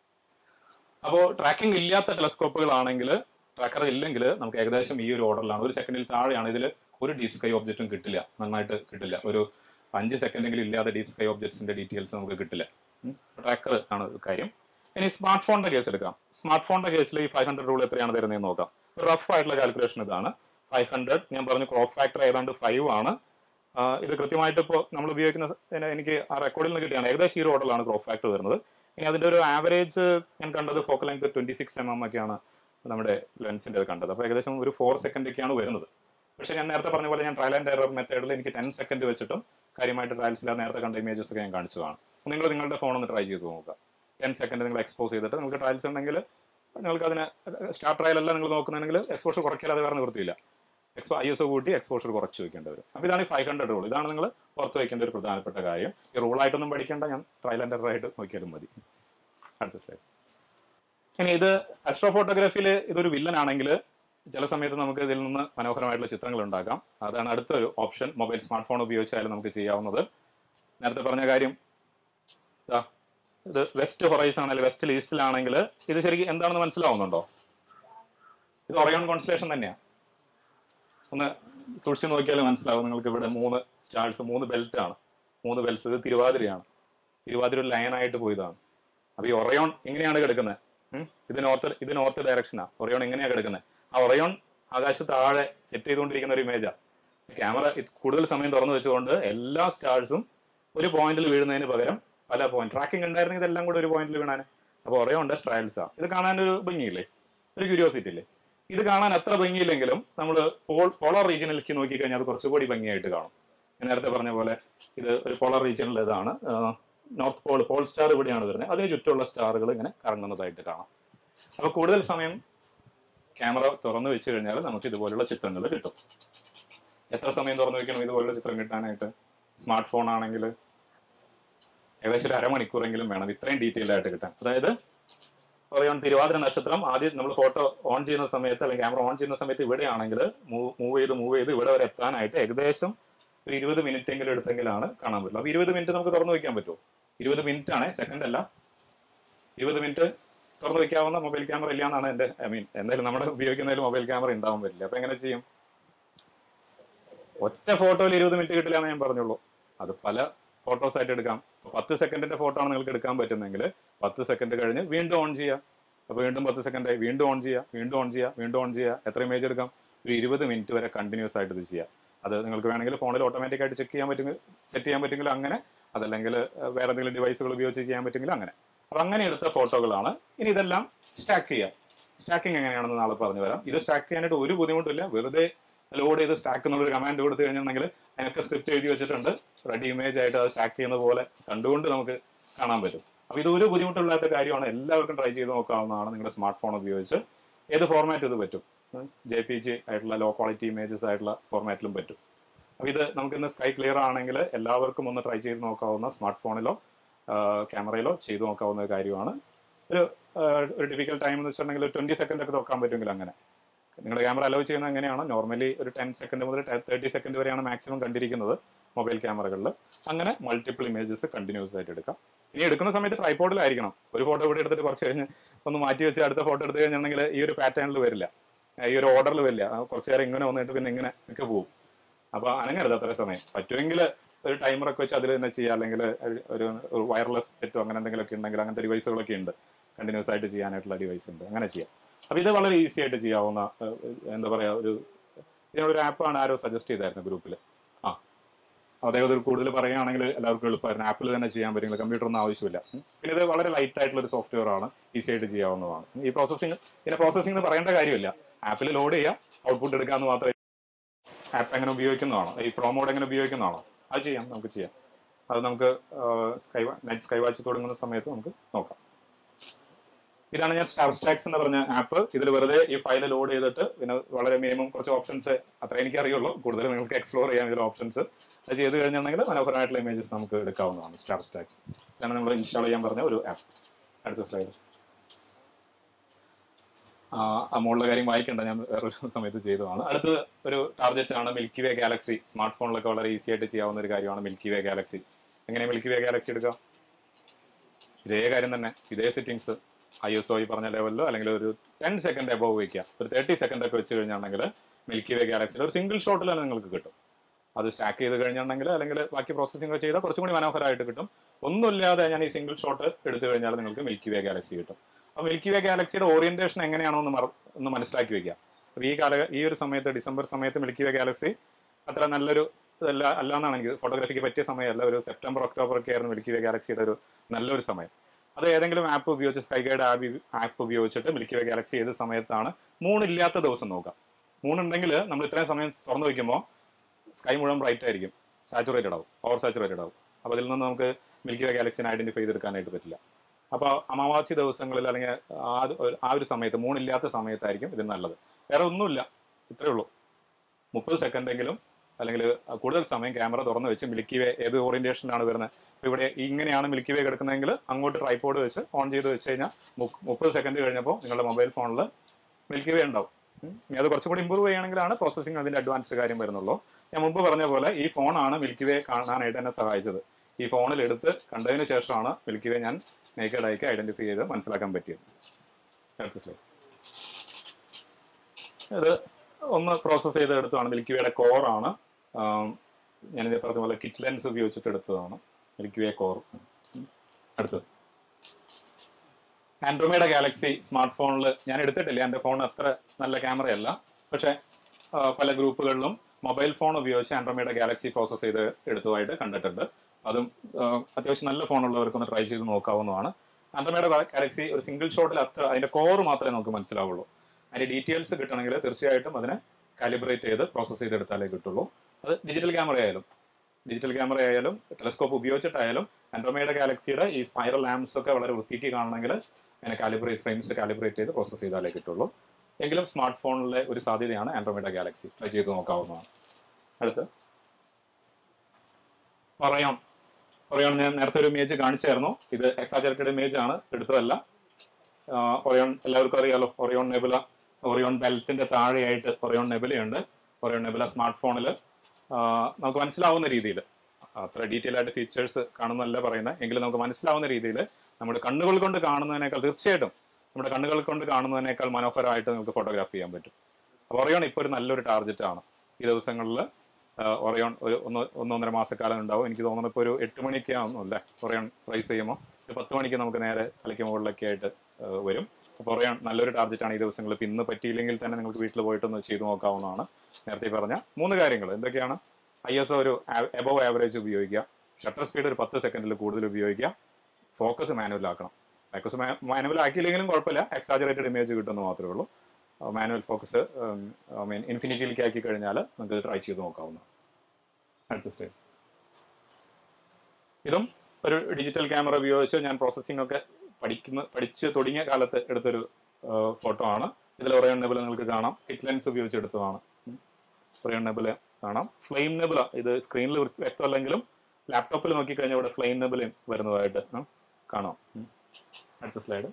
അപ്പോൾ ട്രാക്കിംഗ് ഇല്ലാത്ത ടെലസ്കോപ്പുകളാണെങ്കിൽ ട്രാക്കർ ഇല്ലെങ്കിൽ നമുക്ക് ഏകദേശം ഈ ഒരു ഓർഡറിലാണ് ഒരു സെക്കൻഡിൽ താഴെയാണ് ഇതിൽ ഒരു ഡീപ് സ്കൈ ഒബ്ജക്റ്റും കിട്ടില്ല നന്നായിട്ട് കിട്ടില്ല ഒരു അഞ്ച് സെക്കൻഡെങ്കിലും ഇല്ലാതെ ഡീപ് സ്കൈ ഒബ്ജക്ട്സിന്റെ ഡീറ്റെയിൽസ് നമുക്ക് കിട്ടില്ല ട്രാക്കർ ആണ് കാര്യം ഇനി സ്മാർട്ട് ഫോണിന്റെ കേസ് എടുക്കാം സ്മാർട്ട് ഫോണിന്റെ കേസിൽ ഈ ഫൈവ് ഹൺഡ്രഡ് റൂൾ എത്രയാണ് തരുന്നതെന്ന് നോക്കാം റഫ് ആയിട്ടുള്ള കാൽക്കുലേഷൻ ഇതാണ് ഫൈവ് ഹൺഡ്രഡ് ഞാൻ പറഞ്ഞു ക്രോപ്പ് ഫാക്ടർ ഏതാണ്ട് ഫൈവ് ആണ് ആ, ഇത് കൃത്യമായിട്ട് ഇപ്പോൾ നമ്മൾ ഉപയോഗിക്കുന്ന സ- ഇതിന് എനിക്ക് ആ റെക്കോർഡിൽ നിന്ന് കിട്ടിയാണ് ഏകദേശം ഈ ഒരു ഓർഡറിലാണ് ക്രോപ്പ് ഫാക്ടർ വരുന്നത് ഇനി അതിന്റെ ഒരു ആവറേജ് ഞാൻ കണ്ടത് focal length twenty six M M ഒക്കെയാണ് നമ്മുടെ ലെൻസിന്റെ കണ്ടത് അപ്പോൾ ഏകദേശം ഒരു ഫോർ സെക്കൻഡ് ഒക്കെയാണ് വരുന്നത് പക്ഷേ ഞാൻ നേരത്തെ പറഞ്ഞ പോലെ ഞാൻ ട്രയൽ ആൻഡ് എറർ മെത്തേഡിൽ എനിക്ക് ടെൻ സെക്കൻഡ് വെച്ചിട്ടും കാര്യമായിട്ട് ട്രയൽസ് ഇല്ലാതെ നേരത്തെ കണ്ട ഇമേജസ് ഒക്കെ ഞാൻ കാണിച്ചതാണ് നിങ്ങൾ നിങ്ങളുടെ ഫോൺ ഒന്ന് ട്രൈ ചെയ്ത് നോക്കുക ടെൻ സെക്കൻഡ് നിങ്ങൾ എക്സ്പോസ് ചെയ്തിട്ട് നിങ്ങൾക്ക് ട്രയൽസ് ഉണ്ടെങ്കിൽ നിങ്ങൾക്ക് അതിന് സ്റ്റാർട്ട് ട്രയൽ അല്ല നിങ്ങൾ നോക്കുന്നുണ്ടെങ്കിൽ എക്സ്പോഷർ കുറയ്ക്കാതെ വേറെ നിവൃത്തിയില്ല എക്സ്പോ ഐ എസ് ഒ കൂട്ടി എക്സ്പോഷർ കുറച്ച് വെക്കേണ്ടി വരും അപ്പോൾ ഇതാണ് ഈ ഫൈവ് ഹൺഡ്രഡ് റൂൾ ഇതാണ് നിങ്ങൾ പുറത്ത് വയ്ക്കേണ്ട ഒരു പ്രധാനപ്പെട്ട കാര്യം ഈ റൂളായിട്ടൊന്നും പഠിക്കേണ്ട ഞാൻ ട്രയൽ ആൻഡ് എറർ ആയിട്ട് നോക്കിയാലും മതി അടുത്ത slide. ഇനി ഇത് അസ്ട്രോ ഫോട്ടോഗ്രാഫിയിൽ ഇതൊരു വില്ലൻ ആണെങ്കിൽ ചില സമയത്ത് നമുക്ക് ഇതിൽ നിന്ന് മനോഹരമായിട്ടുള്ള ചിത്രങ്ങൾ ഉണ്ടാക്കാം അതാണ് അടുത്തൊരു ഓപ്ഷൻ മൊബൈൽ സ്മാർട്ട് ഫോൺ ഉപയോഗിച്ചാലും നമുക്ക് ചെയ്യാവുന്നത് നേരത്തെ പറഞ്ഞ കാര്യം ദാ, ഇത് വെസ്റ്റ് ഹൊറൈസൺ ആണെങ്കിൽ വെസ്റ്റ് ലീസ്റ്റിലാണെങ്കിൽ ഇത് ശരിക്കും എന്താണെന്ന് മനസ്സിലാവുന്നുണ്ടോ ഇത് ഒറയോൺ കോൺസ്റ്റലേഷൻ തന്നെയാണ് ഒന്ന് സൂക്ഷിച്ച് നോക്കിയാൽ മനസ്സിലാവും നിങ്ങൾക്ക് ഇവിടെ മൂന്ന് സ്റ്റാർസ് മൂന്ന് ബെൽറ്റ് ആണ് മൂന്ന് ബെൽറ്റ്സ് ഇത് തിരുവാതിരയാണ് തിരുവാതിര ഒരു ലയനായിട്ട് പോയതാണ് അപ്പൊ ഈ ഒറയോൺ ഇങ്ങനെയാണ് കിടക്കുന്നത് ഇത് നോർത്ത് ഇത് നോർത്ത് ഡയറക്ഷനാണ് ഒറയോൺ ഇങ്ങനെയാണ് കിടക്കുന്നത് ആ ഒറയോൺ ആകാശത്ത് താഴെ സെറ്റ് ചെയ്തുകൊണ്ടിരിക്കുന്ന ഒരു ഇമേജാണ് ക്യാമറ കൂടുതൽ സമയം തുറന്നു വെച്ചുകൊണ്ട് എല്ലാ സ്റ്റാർസും ഒരു പോയിന്റിൽ വീഴുന്നതിന് പകരം പല പോയിന്റ് ട്രാക്കിംഗ് ഉണ്ടായിരുന്നെങ്കിൽ ഇതെല്ലാം കൂടെ ഒരു പോയിന്റിൽ വീണാന് അപ്പോൾ ഒറയോണ്ട് ട്രയൽസാ ഇത് കാണാൻ ഒരു ഭംഗിയില്ലേ ഒരു ക്യൂരിയോസിറ്റി ഇല്ലേ ഇത് കാണാൻ അത്ര ഭംഗിയില്ലെങ്കിലും നമ്മൾ പോൾ പോളർ റീജിയനിലേക്ക് നോക്കിക്കഴിഞ്ഞാൽ അത് കുറച്ചുകൂടി ഭംഗിയായിട്ട് കാണും ഞാൻ നേരത്തെ പറഞ്ഞ പോലെ ഇത് ഒരു പോളർ റീജിയനിൽ ഇതാണ് നോർത്ത് പോൾ പോൾ സ്റ്റാർ ഇവിടെയാണ് വരുന്നത് അതിന് ചുറ്റുമുള്ള സ്റ്റാറുകൾ ഇങ്ങനെ കറങ്ങുന്നതായിട്ട് കാണാം അപ്പോൾ കൂടുതൽ സമയം ക്യാമറ തുറന്നു വെച്ച് കഴിഞ്ഞാൽ നമുക്ക് ഇതുപോലുള്ള ചിത്രങ്ങൾ കിട്ടും എത്ര സമയം തുറന്നു വെക്കണം ഇതുപോലുള്ള ചിത്രം കിട്ടാനായിട്ട് സ്മാർട്ട് ഫോൺ ആണെങ്കിൽ ഏകദേശം ഒരു അരമണിക്കൂറെങ്കിലും വേണം ഇത്രയും ഡീറ്റെയിൽ ആയിട്ട് കിട്ടാൻ അതായത് പറയാൻ തിരുവാതിര നക്ഷത്രം ആദ്യം നമ്മൾ ഫോട്ടോ ഓൺ ചെയ്യുന്ന സമയത്ത് അല്ലെങ്കിൽ ക്യാമറ ഓൺ ചെയ്യുന്ന സമയത്ത് ഇവിടെയാണെങ്കിൽ മൂവ് ചെയ്ത് മൂവ് ചെയ്ത് ഇവിടെ വരെ എത്താനായിട്ട് ഏകദേശം ഒരു ഇരുപത് മിനിറ്റ് എങ്കിലും എടുത്തെങ്കിലാണ് കാണാൻ പറ്റുള്ളൂ അപ്പൊ ഇരുപത് മിനിറ്റ് നമുക്ക് തുറന്നു വെക്കാൻ പറ്റുമോ ഇരുപത് മിനിറ്റ് ആണ് സെക്കൻഡ് അല്ല ഇരുപത് മിനിറ്റ് തുറന്നു വെക്കാവുന്ന മൊബൈൽ ക്യാമറ ഇല്ല എന്നാണ് എന്റെ ഐ മീൻ എന്തായാലും നമ്മുടെ ഉപയോഗിക്കുന്നതിൽ മൊബൈൽ ക്യാമറ ഉണ്ടാവാൻ പറ്റില്ല അപ്പൊ എങ്ങനെ ചെയ്യും ഒറ്റ ഫോട്ടോയിൽ ഇരുപത് മിനിറ്റ് കിട്ടില്ല എന്ന് ഞാൻ പറഞ്ഞുള്ളൂ അത് പല ഫോട്ടോസ് ആയിട്ട് എടുക്കാം ഇപ്പൊ പത്ത് സെക്കൻഡിന്റെ ഫോട്ടോ ആണ് നിങ്ങൾക്ക് എടുക്കാൻ പറ്റുന്നെങ്കിൽ പത്ത് സെക്കൻഡ് കഴിഞ്ഞ് വീണ്ടും ഓൺ ചെയ്യുക അപ്പൊ വീണ്ടും പത്ത് സെക്കൻഡ് ആയി വീണ്ടും ഓൺ ചെയ്യുക വീണ്ടും ഓൺ ചെയ്യുക വീണ്ടും ഓൺ ചെയ്യുക എത്ര ഇമേജ് എടുക്കാം ഒരു ഇരുപത് മിനിറ്റ് വരെ കണ്ടിന്യൂസ് ആയിട്ട് ഇത് ചെയ്യുക അത് നിങ്ങൾക്ക് വേണമെങ്കിൽ ഫോണിൽ ഓട്ടോമാറ്റിക് ആയിട്ട് ചെക്ക് ചെയ്യാൻ പറ്റുമെങ്കിൽ സെറ്റ് ചെയ്യാൻ പറ്റുമെങ്കിൽ അങ്ങനെ അതല്ലെങ്കിൽ അഹ് വേറെ എന്തെങ്കിലും ഡിവൈസുകൾ ഉപയോഗിച്ച് ചെയ്യാൻ പറ്റുമെങ്കിൽ അങ്ങനെ അപ്പൊ അങ്ങനെ എടുത്ത ഫോട്ടോകളാണ് ഇനി ഇതെല്ലാം സ്റ്റാക്ക് ചെയ്യുക സ്റ്റാക്കിംഗ് എങ്ങനെയാണെന്ന് നാളെ പറഞ്ഞു തരാം ഇത് സ്റ്റാക്ക് ചെയ്യാനായിട്ട് ഒരു ബുദ്ധിമുട്ടില്ല വെറുതെ ലോഡ് ചെയ്ത് സ്റ്റാക്ക് എന്നുള്ളൊരു കമാൻഡ് കൊടുത്തു കഴിഞ്ഞിട്ടുണ്ടെങ്കിൽ അതിനൊക്കെ സ്ക്രിപ്റ്റ് എഴുതി വെച്ചിട്ടുണ്ട് റെഡി ഇമേജ് ആയിട്ട് അത് സ്റ്റാക്ക് ചെയ്യുന്ന പോലെ കണ്ടുകൊണ്ട് നമുക്ക് കാണാൻ പറ്റും അപ്പൊ ഇത് ഒരു ബുദ്ധിമുട്ടില്ലാത്ത കാര്യമാണ് എല്ലാവർക്കും ട്രൈ ചെയ്ത് നോക്കാവുന്നതാണ് നിങ്ങളുടെ സ്മാർട്ട് ഫോൺ ഉപയോഗിച്ച് ഏത് ഫോർമാറ്റ് ഇത് പറ്റും ജെ പി ജി ആയിട്ടുള്ള ലോ ക്വാളിറ്റി ഇമേജസ് ആയിട്ടുള്ള ഫോർമാറ്റിലും പറ്റും അപ്പൊ ഇത് നമുക്ക് ഇന്ന് സ്കൈ ക്ലിയർ ആണെങ്കിൽ എല്ലാവർക്കും ഒന്ന് ട്രൈ ചെയ്ത് നോക്കാവുന്ന സ്മാർട്ട് ഫോണിലോ ക്യാമറയിലോ ചെയ്ത് നോക്കാവുന്ന ഒരു കാര്യമാണ് ഒരു ആ, ഒരു ഡിഫിക്കൽ ടൈം എന്ന് വെച്ചിട്ടുണ്ടെങ്കിൽ ട്വന്റി സെക്കൻഡ് ഒക്കെ നോക്കാൻ പറ്റുമെങ്കിൽ അങ്ങനെ നിങ്ങളുടെ ക്യാമറ അലോ ചെയ്യുന്നത് എങ്ങനെയാണ് നോർമലി ഒരു ടെൻ സെക്കൻഡ് മുതൽ തേർട്ടി സെക്കൻഡ് വരെയാണ് മാക്സിമം കണ്ടിരിക്കുന്നത് മൊബൈൽ ക്യാമറകളിൽ അങ്ങനെ മൾട്ടിപ്പിൾ ഇമേജസ് കണ്ടിന്യൂസ് ആയിട്ട് എടുക്കാം ഇനി എടുക്കുന്ന സമയത്ത് ട്രൈപോഡിലായിരിക്കണം ഒരു ഫോട്ടോ ഇവിടെ എടുത്തിട്ട് കുറച്ച് കഴിഞ്ഞ് ഒന്ന് മാറ്റി വെച്ച് അടുത്ത ഫോട്ടോ എടുത്ത് കഴിഞ്ഞിട്ടുണ്ടെങ്കിൽ ഈ ഒരു പാറ്റേണിൽ വരില്ല ആ, ഈ ഒരു ഓർഡറിൽ വരില്ല ആ, കുറച്ച് നേരം ഇങ്ങനെ വന്നിട്ട് പിന്നെ ഇങ്ങനെ ഒക്കെ പോകും അപ്പൊ അനങ്ങരുത് അത്ര സമയം പറ്റുമെങ്കിൽ ഒരു ടൈമർ ഒക്കെ വെച്ച് അതിൽ തന്നെ ചെയ്യാം അല്ലെങ്കിൽ ഒരു ഒരു വയർലെസ് സെറ്റോ അങ്ങനെ എന്തെങ്കിലുമൊക്കെ ഉണ്ടെങ്കിൽ അങ്ങനത്തെ ഡിവൈസുകളൊക്കെ ഉണ്ട് കണ്ടിന്യൂസ് ആയിട്ട് ചെയ്യാനായിട്ടുള്ള ഡിവൈസ് ഉണ്ട് അങ്ങനെ ചെയ്യാം അപ്പൊ ഇത് വളരെ ഈസി ആയിട്ട് ചെയ്യാവുന്ന ഏഹ്, എന്താ പറയാ ഒരു ഇതിനൊരു ആപ്പാണ് ആരോ സജസ്റ്റ് ചെയ്തായിരുന്നു ഗ്രൂപ്പിൽ ആ അദ്ദേഹം ഇത് കൂടുതൽ പറയുകയാണെങ്കിൽ എല്ലാവർക്കും എളുപ്പമായിരുന്നു ആപ്പിൽ തന്നെ ചെയ്യാൻ പറ്റും കമ്പ്യൂട്ടർ ഒന്നും ആവശ്യമില്ല ഉം. പിന്നെ ഇത് വളരെ ലൈറ്റ് ആയിട്ടുള്ള ഒരു സോഫ്റ്റ്വെയർ ആണ് ഈസി ആയിട്ട് ചെയ്യാവുന്നതാണ് ഈ പ്രോസസ്സിംഗ് ഇതിനെ പ്രോസസ്സിംഗ് എന്ന് പറയേണ്ട കാര്യമില്ല ആപ്പിൽ ലോഡ് ചെയ്യാം ഔട്ട്പുട്ട് എടുക്കാമെന്ന് മാത്രമേ ആപ്പ് എങ്ങനെ ഉപയോഗിക്കുന്നതാണോ ഈ പ്രോമോഡ് എങ്ങനെ ഉപയോഗിക്കുന്നതാണോ അത് ചെയ്യാം നമുക്ക് ചെയ്യാം അത് നമുക്ക് സ്കൈ നെറ്റ് സ്കൈ വാച്ച് തുടങ്ങുന്ന സമയത്ത് നമുക്ക് നോക്കാം ഇതാണ് ഞാൻ സ്റ്റാർ സ്റ്റാക്സ് എന്ന് പറഞ്ഞ ആപ്പ് ഇതിൽ വെറുതെ ഈ ഫയൽ ലോഡ് ചെയ്തിട്ട് പിന്നെ വളരെ മിനിമം കുറച്ച് ഓപ്ഷൻസ് അത്ര എനിക്ക് അറിയുള്ളൂ കൂടുതൽ നിങ്ങൾക്ക് എക്സ്പ്ലോർ ചെയ്യാൻ ഇതിൽ ഓപ്ഷൻസ് അത് ചെയ്ത് കഴിഞ്ഞിട്ടുണ്ടെങ്കിൽ മനോഹരമായിട്ടുള്ള ഇമേജസ് നമുക്ക് എടുക്കാവുന്നതാണ് സ്റ്റാർ സ്റ്റാക്സ് ഇതാണ് നമ്മൾ ഇൻസ്റ്റാൾ ചെയ്യാൻ പറഞ്ഞ ഒരു ആപ്പ് അടുത്ത സ്ലൈഡ് ആ മുകളിലെ കാര്യം വായിക്കേണ്ട ഞാൻ വേറൊരു സമയത്ത് ചെയ്തതാണ് അടുത്തത് ഒരു ടാർഗറ്റ് ആണ് മിൽക്കി വേ ഗാലക്സി സ്മാർട്ട് ഫോണിലൊക്കെ വളരെ ഈസി ആയിട്ട് ചെയ്യാവുന്ന ഒരു കാര്യമാണ് മിൽക്കി വേ ഗാലക്സി എങ്ങനെ മിൽക്കി വേ ഗാലക്സി എടുക്കാം ഇതേ കാര്യം തന്നെ ഇതേ സെറ്റിംഗ്സ് ഐ എസ് ഒ പറഞ്ഞ ലെവലിലോ അല്ലെങ്കിൽ ഒരു ടെൻ സെക്കൻഡ് എബോവ് വയ്ക്കുക ഒരു തേർട്ടി സെക്കൻഡ് ഒക്കെ വെച്ച് കഴിഞ്ഞാണെങ്കിൽ മിൽക്കി വേ ഗാലക്സിയിൽ ഒരു സിംഗിൾ ഷോട്ടിൽ തന്നെ നിങ്ങൾക്ക് കിട്ടും അത് സ്റ്റാക്ക് ചെയ്ത് കഴിഞ്ഞിട്ടുണ്ടെങ്കിൽ അല്ലെങ്കിൽ ബാക്കി പ്രോസസ്സിംഗ് ചെയ്താൽ കുറച്ചും കൂടി മനോഹരമായിട്ട് കിട്ടും ഒന്നുമില്ലാതെ ഞാൻ ഈ സിംഗിൾ ഷോട്ട് എടുത്തു കഴിഞ്ഞാൽ നിങ്ങൾക്ക് മിൽക്കി വേ ഗാലക്സി കിട്ടും അപ്പോൾ മിൽക്കി വേ ഗാലക്സിയുടെ ഓറിയന്റേഷൻ എങ്ങനെയാണോ എന്ന് മറ- ഒന്ന് മനസ്സിലാക്കി വെക്കുക അപ്പോൾ ഈ കാല ഈ ഒരു സമയത്ത് ഡിസംബർ സമയത്ത് മിൽക്കി വേ ഗാലക്സി അത്ര നല്ലൊരു ഇതല്ല അല്ല എന്നാണ് എനിക്ക് ഫോട്ടോഗ്രാഫിക്ക് പറ്റിയ സമയമല്ല ഒരു സെപ്റ്റംബർ ഒക്ടോബർ ഒക്കെ ആയിരുന്നു മിൽക്കി വേ ഗാലക്സിയുടെ ഒരു നല്ലൊരു സമയം അത് ഏതെങ്കിലും ആപ്പ് ഉപയോഗിച്ച് സ്കൈ ഗൈഡ് ആപ്പ് ആപ്പ് ഉപയോഗിച്ചിട്ട് മിൽക്കി വേ ഗാലക്സി ഏത് സമയത്താണ് മൂണില്ലാത്ത ദിവസം നോക്കാം മൂണുണ്ടെങ്കിൽ നമ്മൾ ഇത്രയും സമയം തുറന്നു വയ്ക്കുമ്പോൾ സ്കൈ മുഴുവൻ ബ്രൈറ്റ് ആയിരിക്കും സാച്ചുറേറ്റഡ് ആവും ഓവർ സാച്ചുറേറ്റഡ് ആവും അപ്പോൾ അതിൽ നിന്ന് നമുക്ക് മിൽക്കി വേ ഗാലക്സിനെ ഐഡന്റിഫൈ ചെയ്തെടുക്കാനായിട്ട് പറ്റില്ല അപ്പോൾ അമാവാസി ദിവസങ്ങളിൽ അല്ലെങ്കിൽ ആ ഒരു- ആ ഒരു സമയത്ത് മൂണില്ലാത്ത സമയത്തായിരിക്കും ഇത് നല്ലത് വേറെ ഒന്നുമില്ല ഇത്രേ ഉള്ളൂ മുപ്പത് സെക്കൻഡെങ്കിലും അല്ലെങ്കിൽ കൂടുതൽ സമയം ക്യാമറ തുറന്ന് വെച്ച് മിൽക്കി വേ ഏത് ഓറിയന്റേഷനിലാണ് വരുന്നത് ഇപ്പോൾ ഇവിടെ ഇങ്ങനെയാണ് മിൽക്കി വേ കിടക്കുന്നതെങ്കിൽ അങ്ങോട്ട് ട്രൈപോഡ് വെച്ച് ഓൺ ചെയ്ത് വെച്ച് കഴിഞ്ഞാൽ മുപ്പത് സെക്കൻഡ് കഴിഞ്ഞപ്പോൾ നിങ്ങളുടെ മൊബൈൽ ഫോണിൽ മിൽക്കി വേ ഉണ്ടാവും ഉം. ഇനി അത് കുറച്ചും കൂടി ഇമ്പ്രൂവ് ചെയ്യുകയാണെങ്കിലാണ് പ്രോസസ്സിംഗ് അതിന്റെ അഡ്വാൻസ്ഡ് കാര്യം വരുന്നുള്ളൂ ഞാൻ മുമ്പ് പറഞ്ഞ പോലെ ഈ ഫോണാണ് മിൽക്കി വേ കാണാനായിട്ട് എന്നെ സഹായിച്ചത് ഈ ഫോണിൽ എടുത്ത് കണ്ടതിന് ശേഷമാണ് മിൽക്കി വേ ഞാൻ നേക്കഡ് ആയിക്ക് ഐഡന്റിഫൈ ചെയ്ത് മനസ്സിലാക്കാൻ പറ്റിയത് അടുത്ത slide. ഇത് ഒന്ന് പ്രോസസ്സ് ചെയ്ത് എടുത്തതാണ് മിൽക്കി വേയുടെ കോറാണ് ഞാനിത് പറഞ്ഞ പോലെ കിറ്റ് ലെൻസ് ഉപയോഗിച്ചിട്ട് എടുത്തതാണ് മിൽക്കി വേ കോർ അടുത്തത് ആൻഡ്രോമേഡ ഗാലക്സി സ്മാർട്ട് ഫോണിൽ ഞാൻ എടുത്തിട്ടില്ല എൻ്റെ ഫോൺ അത്ര നല്ല ക്യാമറയല്ല പക്ഷേ ആ, പല ഗ്രൂപ്പുകളിലും മൊബൈൽ ഫോൺ ഉപയോഗിച്ച് ആൻഡ്രോമേഡ ഗാലക്സി പ്രോസസ്സ് ചെയ്ത് എടുത്തതായിട്ട് കണ്ടിട്ടുണ്ട് അതും ആ, അത്യാവശ്യം നല്ല ഫോൺ ഉള്ളവർക്ക് ഒന്ന് ട്രൈ ചെയ്ത് നോക്കാവുന്നതാണ് ആൻഡ്രോമേഡ ഗാലക്സി ഒരു സിംഗിൾ ഷോട്ടിൽ അത്ര അതിന്റെ കോർ മാത്രമേ നമുക്ക് മനസ്സിലാവുള്ളൂ അതിന്റെ ഡീറ്റെയിൽസ് കിട്ടണമെങ്കിൽ തീർച്ചയായിട്ടും അതിനെ കാലിബ്രേറ്റ് ചെയ്ത് പ്രോസസ്സ് ചെയ്തെടുത്താലേ കിട്ടുള്ളൂ അത് ഡിജിറ്റൽ ക്യാമറ ആയാലും ഡിജിറ്റൽ ക്യാമറ ആയാലും ടെലസ്കോപ്പ് ഉപയോഗിച്ചിട്ടായാലും ആൻഡ്രോമേഡ ഗാലക്സിയുടെ ഈ സ്പൈറൽ ലാംപ്സ് ഒക്കെ വളരെ വൃത്തിക്ക് കാണണമെങ്കിൽ അതിനെ കാലിബ്രേറ്റ് ഫ്രെയിംസ് കാലിബ്രേറ്റ് ചെയ്ത് പ്രോസസ്സ് ചെയ്താലേ കിട്ടുള്ളൂ എങ്കിലും സ്മാർട്ട് ഫോണിലെ ഒരു സാധ്യതയാണ് ആൻഡ്രോമേഡ ഗാലക്സി ട്രൈ ചെയ്ത് നോക്കാവുന്നതാണ് അടുത്ത് ഒറയോൺ ഒറയോൺ ഞാൻ നേരത്തെ ഒരു ഇമേജ് കാണിച്ചായിരുന്നു ഇത് എക്സാജറേറ്റഡ് ഇമേജ് ആണ് എടുത്തതല്ല ആഹ് ഒറിയോൺ എല്ലാവർക്കും അറിയാലോ ഒറിയോൺ നെബുല ഒറിയോൺ ബെൽറ്റിന്റെ താഴെയായിട്ട് ഒറിയോൺ നെബുലയുണ്ട് ഒറിയോൺ നെബുല സ്മാർട്ട് ഫോണിൽ നമുക്ക് മനസ്സിലാവുന്ന രീതിയിൽ അത്ര ഡീറ്റെയിൽ ആയിട്ട് ഫീച്ചേഴ്സ് കാണുന്നതല്ല പറയുന്നത് എങ്കിലും നമുക്ക് മനസ്സിലാവുന്ന രീതിയിൽ നമ്മുടെ കണ്ണുകൾ കൊണ്ട് കാണുന്നതിനേക്കാൾ തീർച്ചയായിട്ടും നമ്മുടെ കണ്ണുകൾ കൊണ്ട് കാണുന്നതിനേക്കാൾ മനോഹരമായിട്ട് നമുക്ക് ഫോട്ടോഗ്രാഫ് ചെയ്യാൻ പറ്റും അപ്പോൾ ഒറിയോൺ ഇപ്പോൾ ഒരു നല്ലൊരു ടാർഗറ്റ് ആണ് ഈ ദിവസങ്ങളിൽ ഒറിയോൺ ഒരു ഒന്ന് ഒന്നൊന്നര മാസക്കാലം ഉണ്ടാവും എനിക്ക് തോന്നുന്നു ഇപ്പോൾ ഒരു എട്ട് മണിക്ക് ആവുന്നു അല്ലേ ഒറിയോൺ പ്രൈസ് ചെയ്യുമ്പോൾ ഒരു പത്ത് മണിക്ക് നമുക്ക് നേരെ തലയ്ക്ക് മുകളിലൊക്കെ ആയിട്ട് ആ, വരും അപ്പോൾ ഒറിയോൺ നല്ലൊരു ടാർഗറ്റ് ആണ് ഈ ദിവസങ്ങളിൽ ഇപ്പം ഇന്ന് പറ്റിയില്ലെങ്കിൽ തന്നെ നിങ്ങൾക്ക് വീട്ടിൽ പോയിട്ടൊന്ന് ചെയ്തു നോക്കാവുന്നതാണ് നേരത്തെ പറഞ്ഞ മൂന്ന് കാര്യങ്ങൾ എന്തൊക്കെയാണ് ഐ എസ് ഒരു എബോവ് ആവറേജ് ഉപയോഗിക്കുക ഷട്ടർ സ്പീഡ് ഒരു പത്ത് സെക്കൻഡിൽ കൂടുതൽ ഉപയോഗിക്കുക ഫോക്കസ് മാനുവൽ ആക്കണം ഫോക്കസ് മാനുവൽ ആക്കിയില്ലെങ്കിലും കുഴപ്പമില്ല എക്സാജറേറ്റഡ് ഇമേജ് കിട്ടുമെന്ന് മാത്രമേ ഉള്ളൂ മാനുവൽ ഫോക്കസ് ഐ മീൻ ഇൻഫിനിറ്റിയിലേക്ക് ആക്കി കഴിഞ്ഞാൽ നമുക്ക് ട്രൈ ചെയ്ത് നോക്കാവുന്നതാണ് അടുത്ത സ്റ്റേജ് ഇതും ഒരു ഡിജിറ്റൽ ക്യാമറ ഉപയോഗിച്ച് ഞാൻ പ്രോസസ്സിംഗ് ഒക്കെ പഠിക്കുന്ന പഠിച്ച് തുടങ്ങിയ കാലത്ത് എടുത്തൊരു ഫോട്ടോ ആണ് ഇതിൽ ഒറയോൺ നെബുല നിങ്ങൾക്ക് കാണാം കിറ്റ് ലെൻസ് ഉപയോഗിച്ച് എടുത്തതാണ് ഒറയോൺ നെബുല കാണാം ഫ്ലെയിം നെബുല ഇത് സ്ക്രീനിൽ വ്യക്തമല്ലെങ്കിലും ലാപ്ടോപ്പിൽ നോക്കിക്കഴിഞ്ഞാൽ ഇവിടെ ഫ്ലെയിം നെബുലയും വരുന്നതായിട്ട് ഉം, കാണാം ഉം. അടുത്ത സ്ലൈഡ്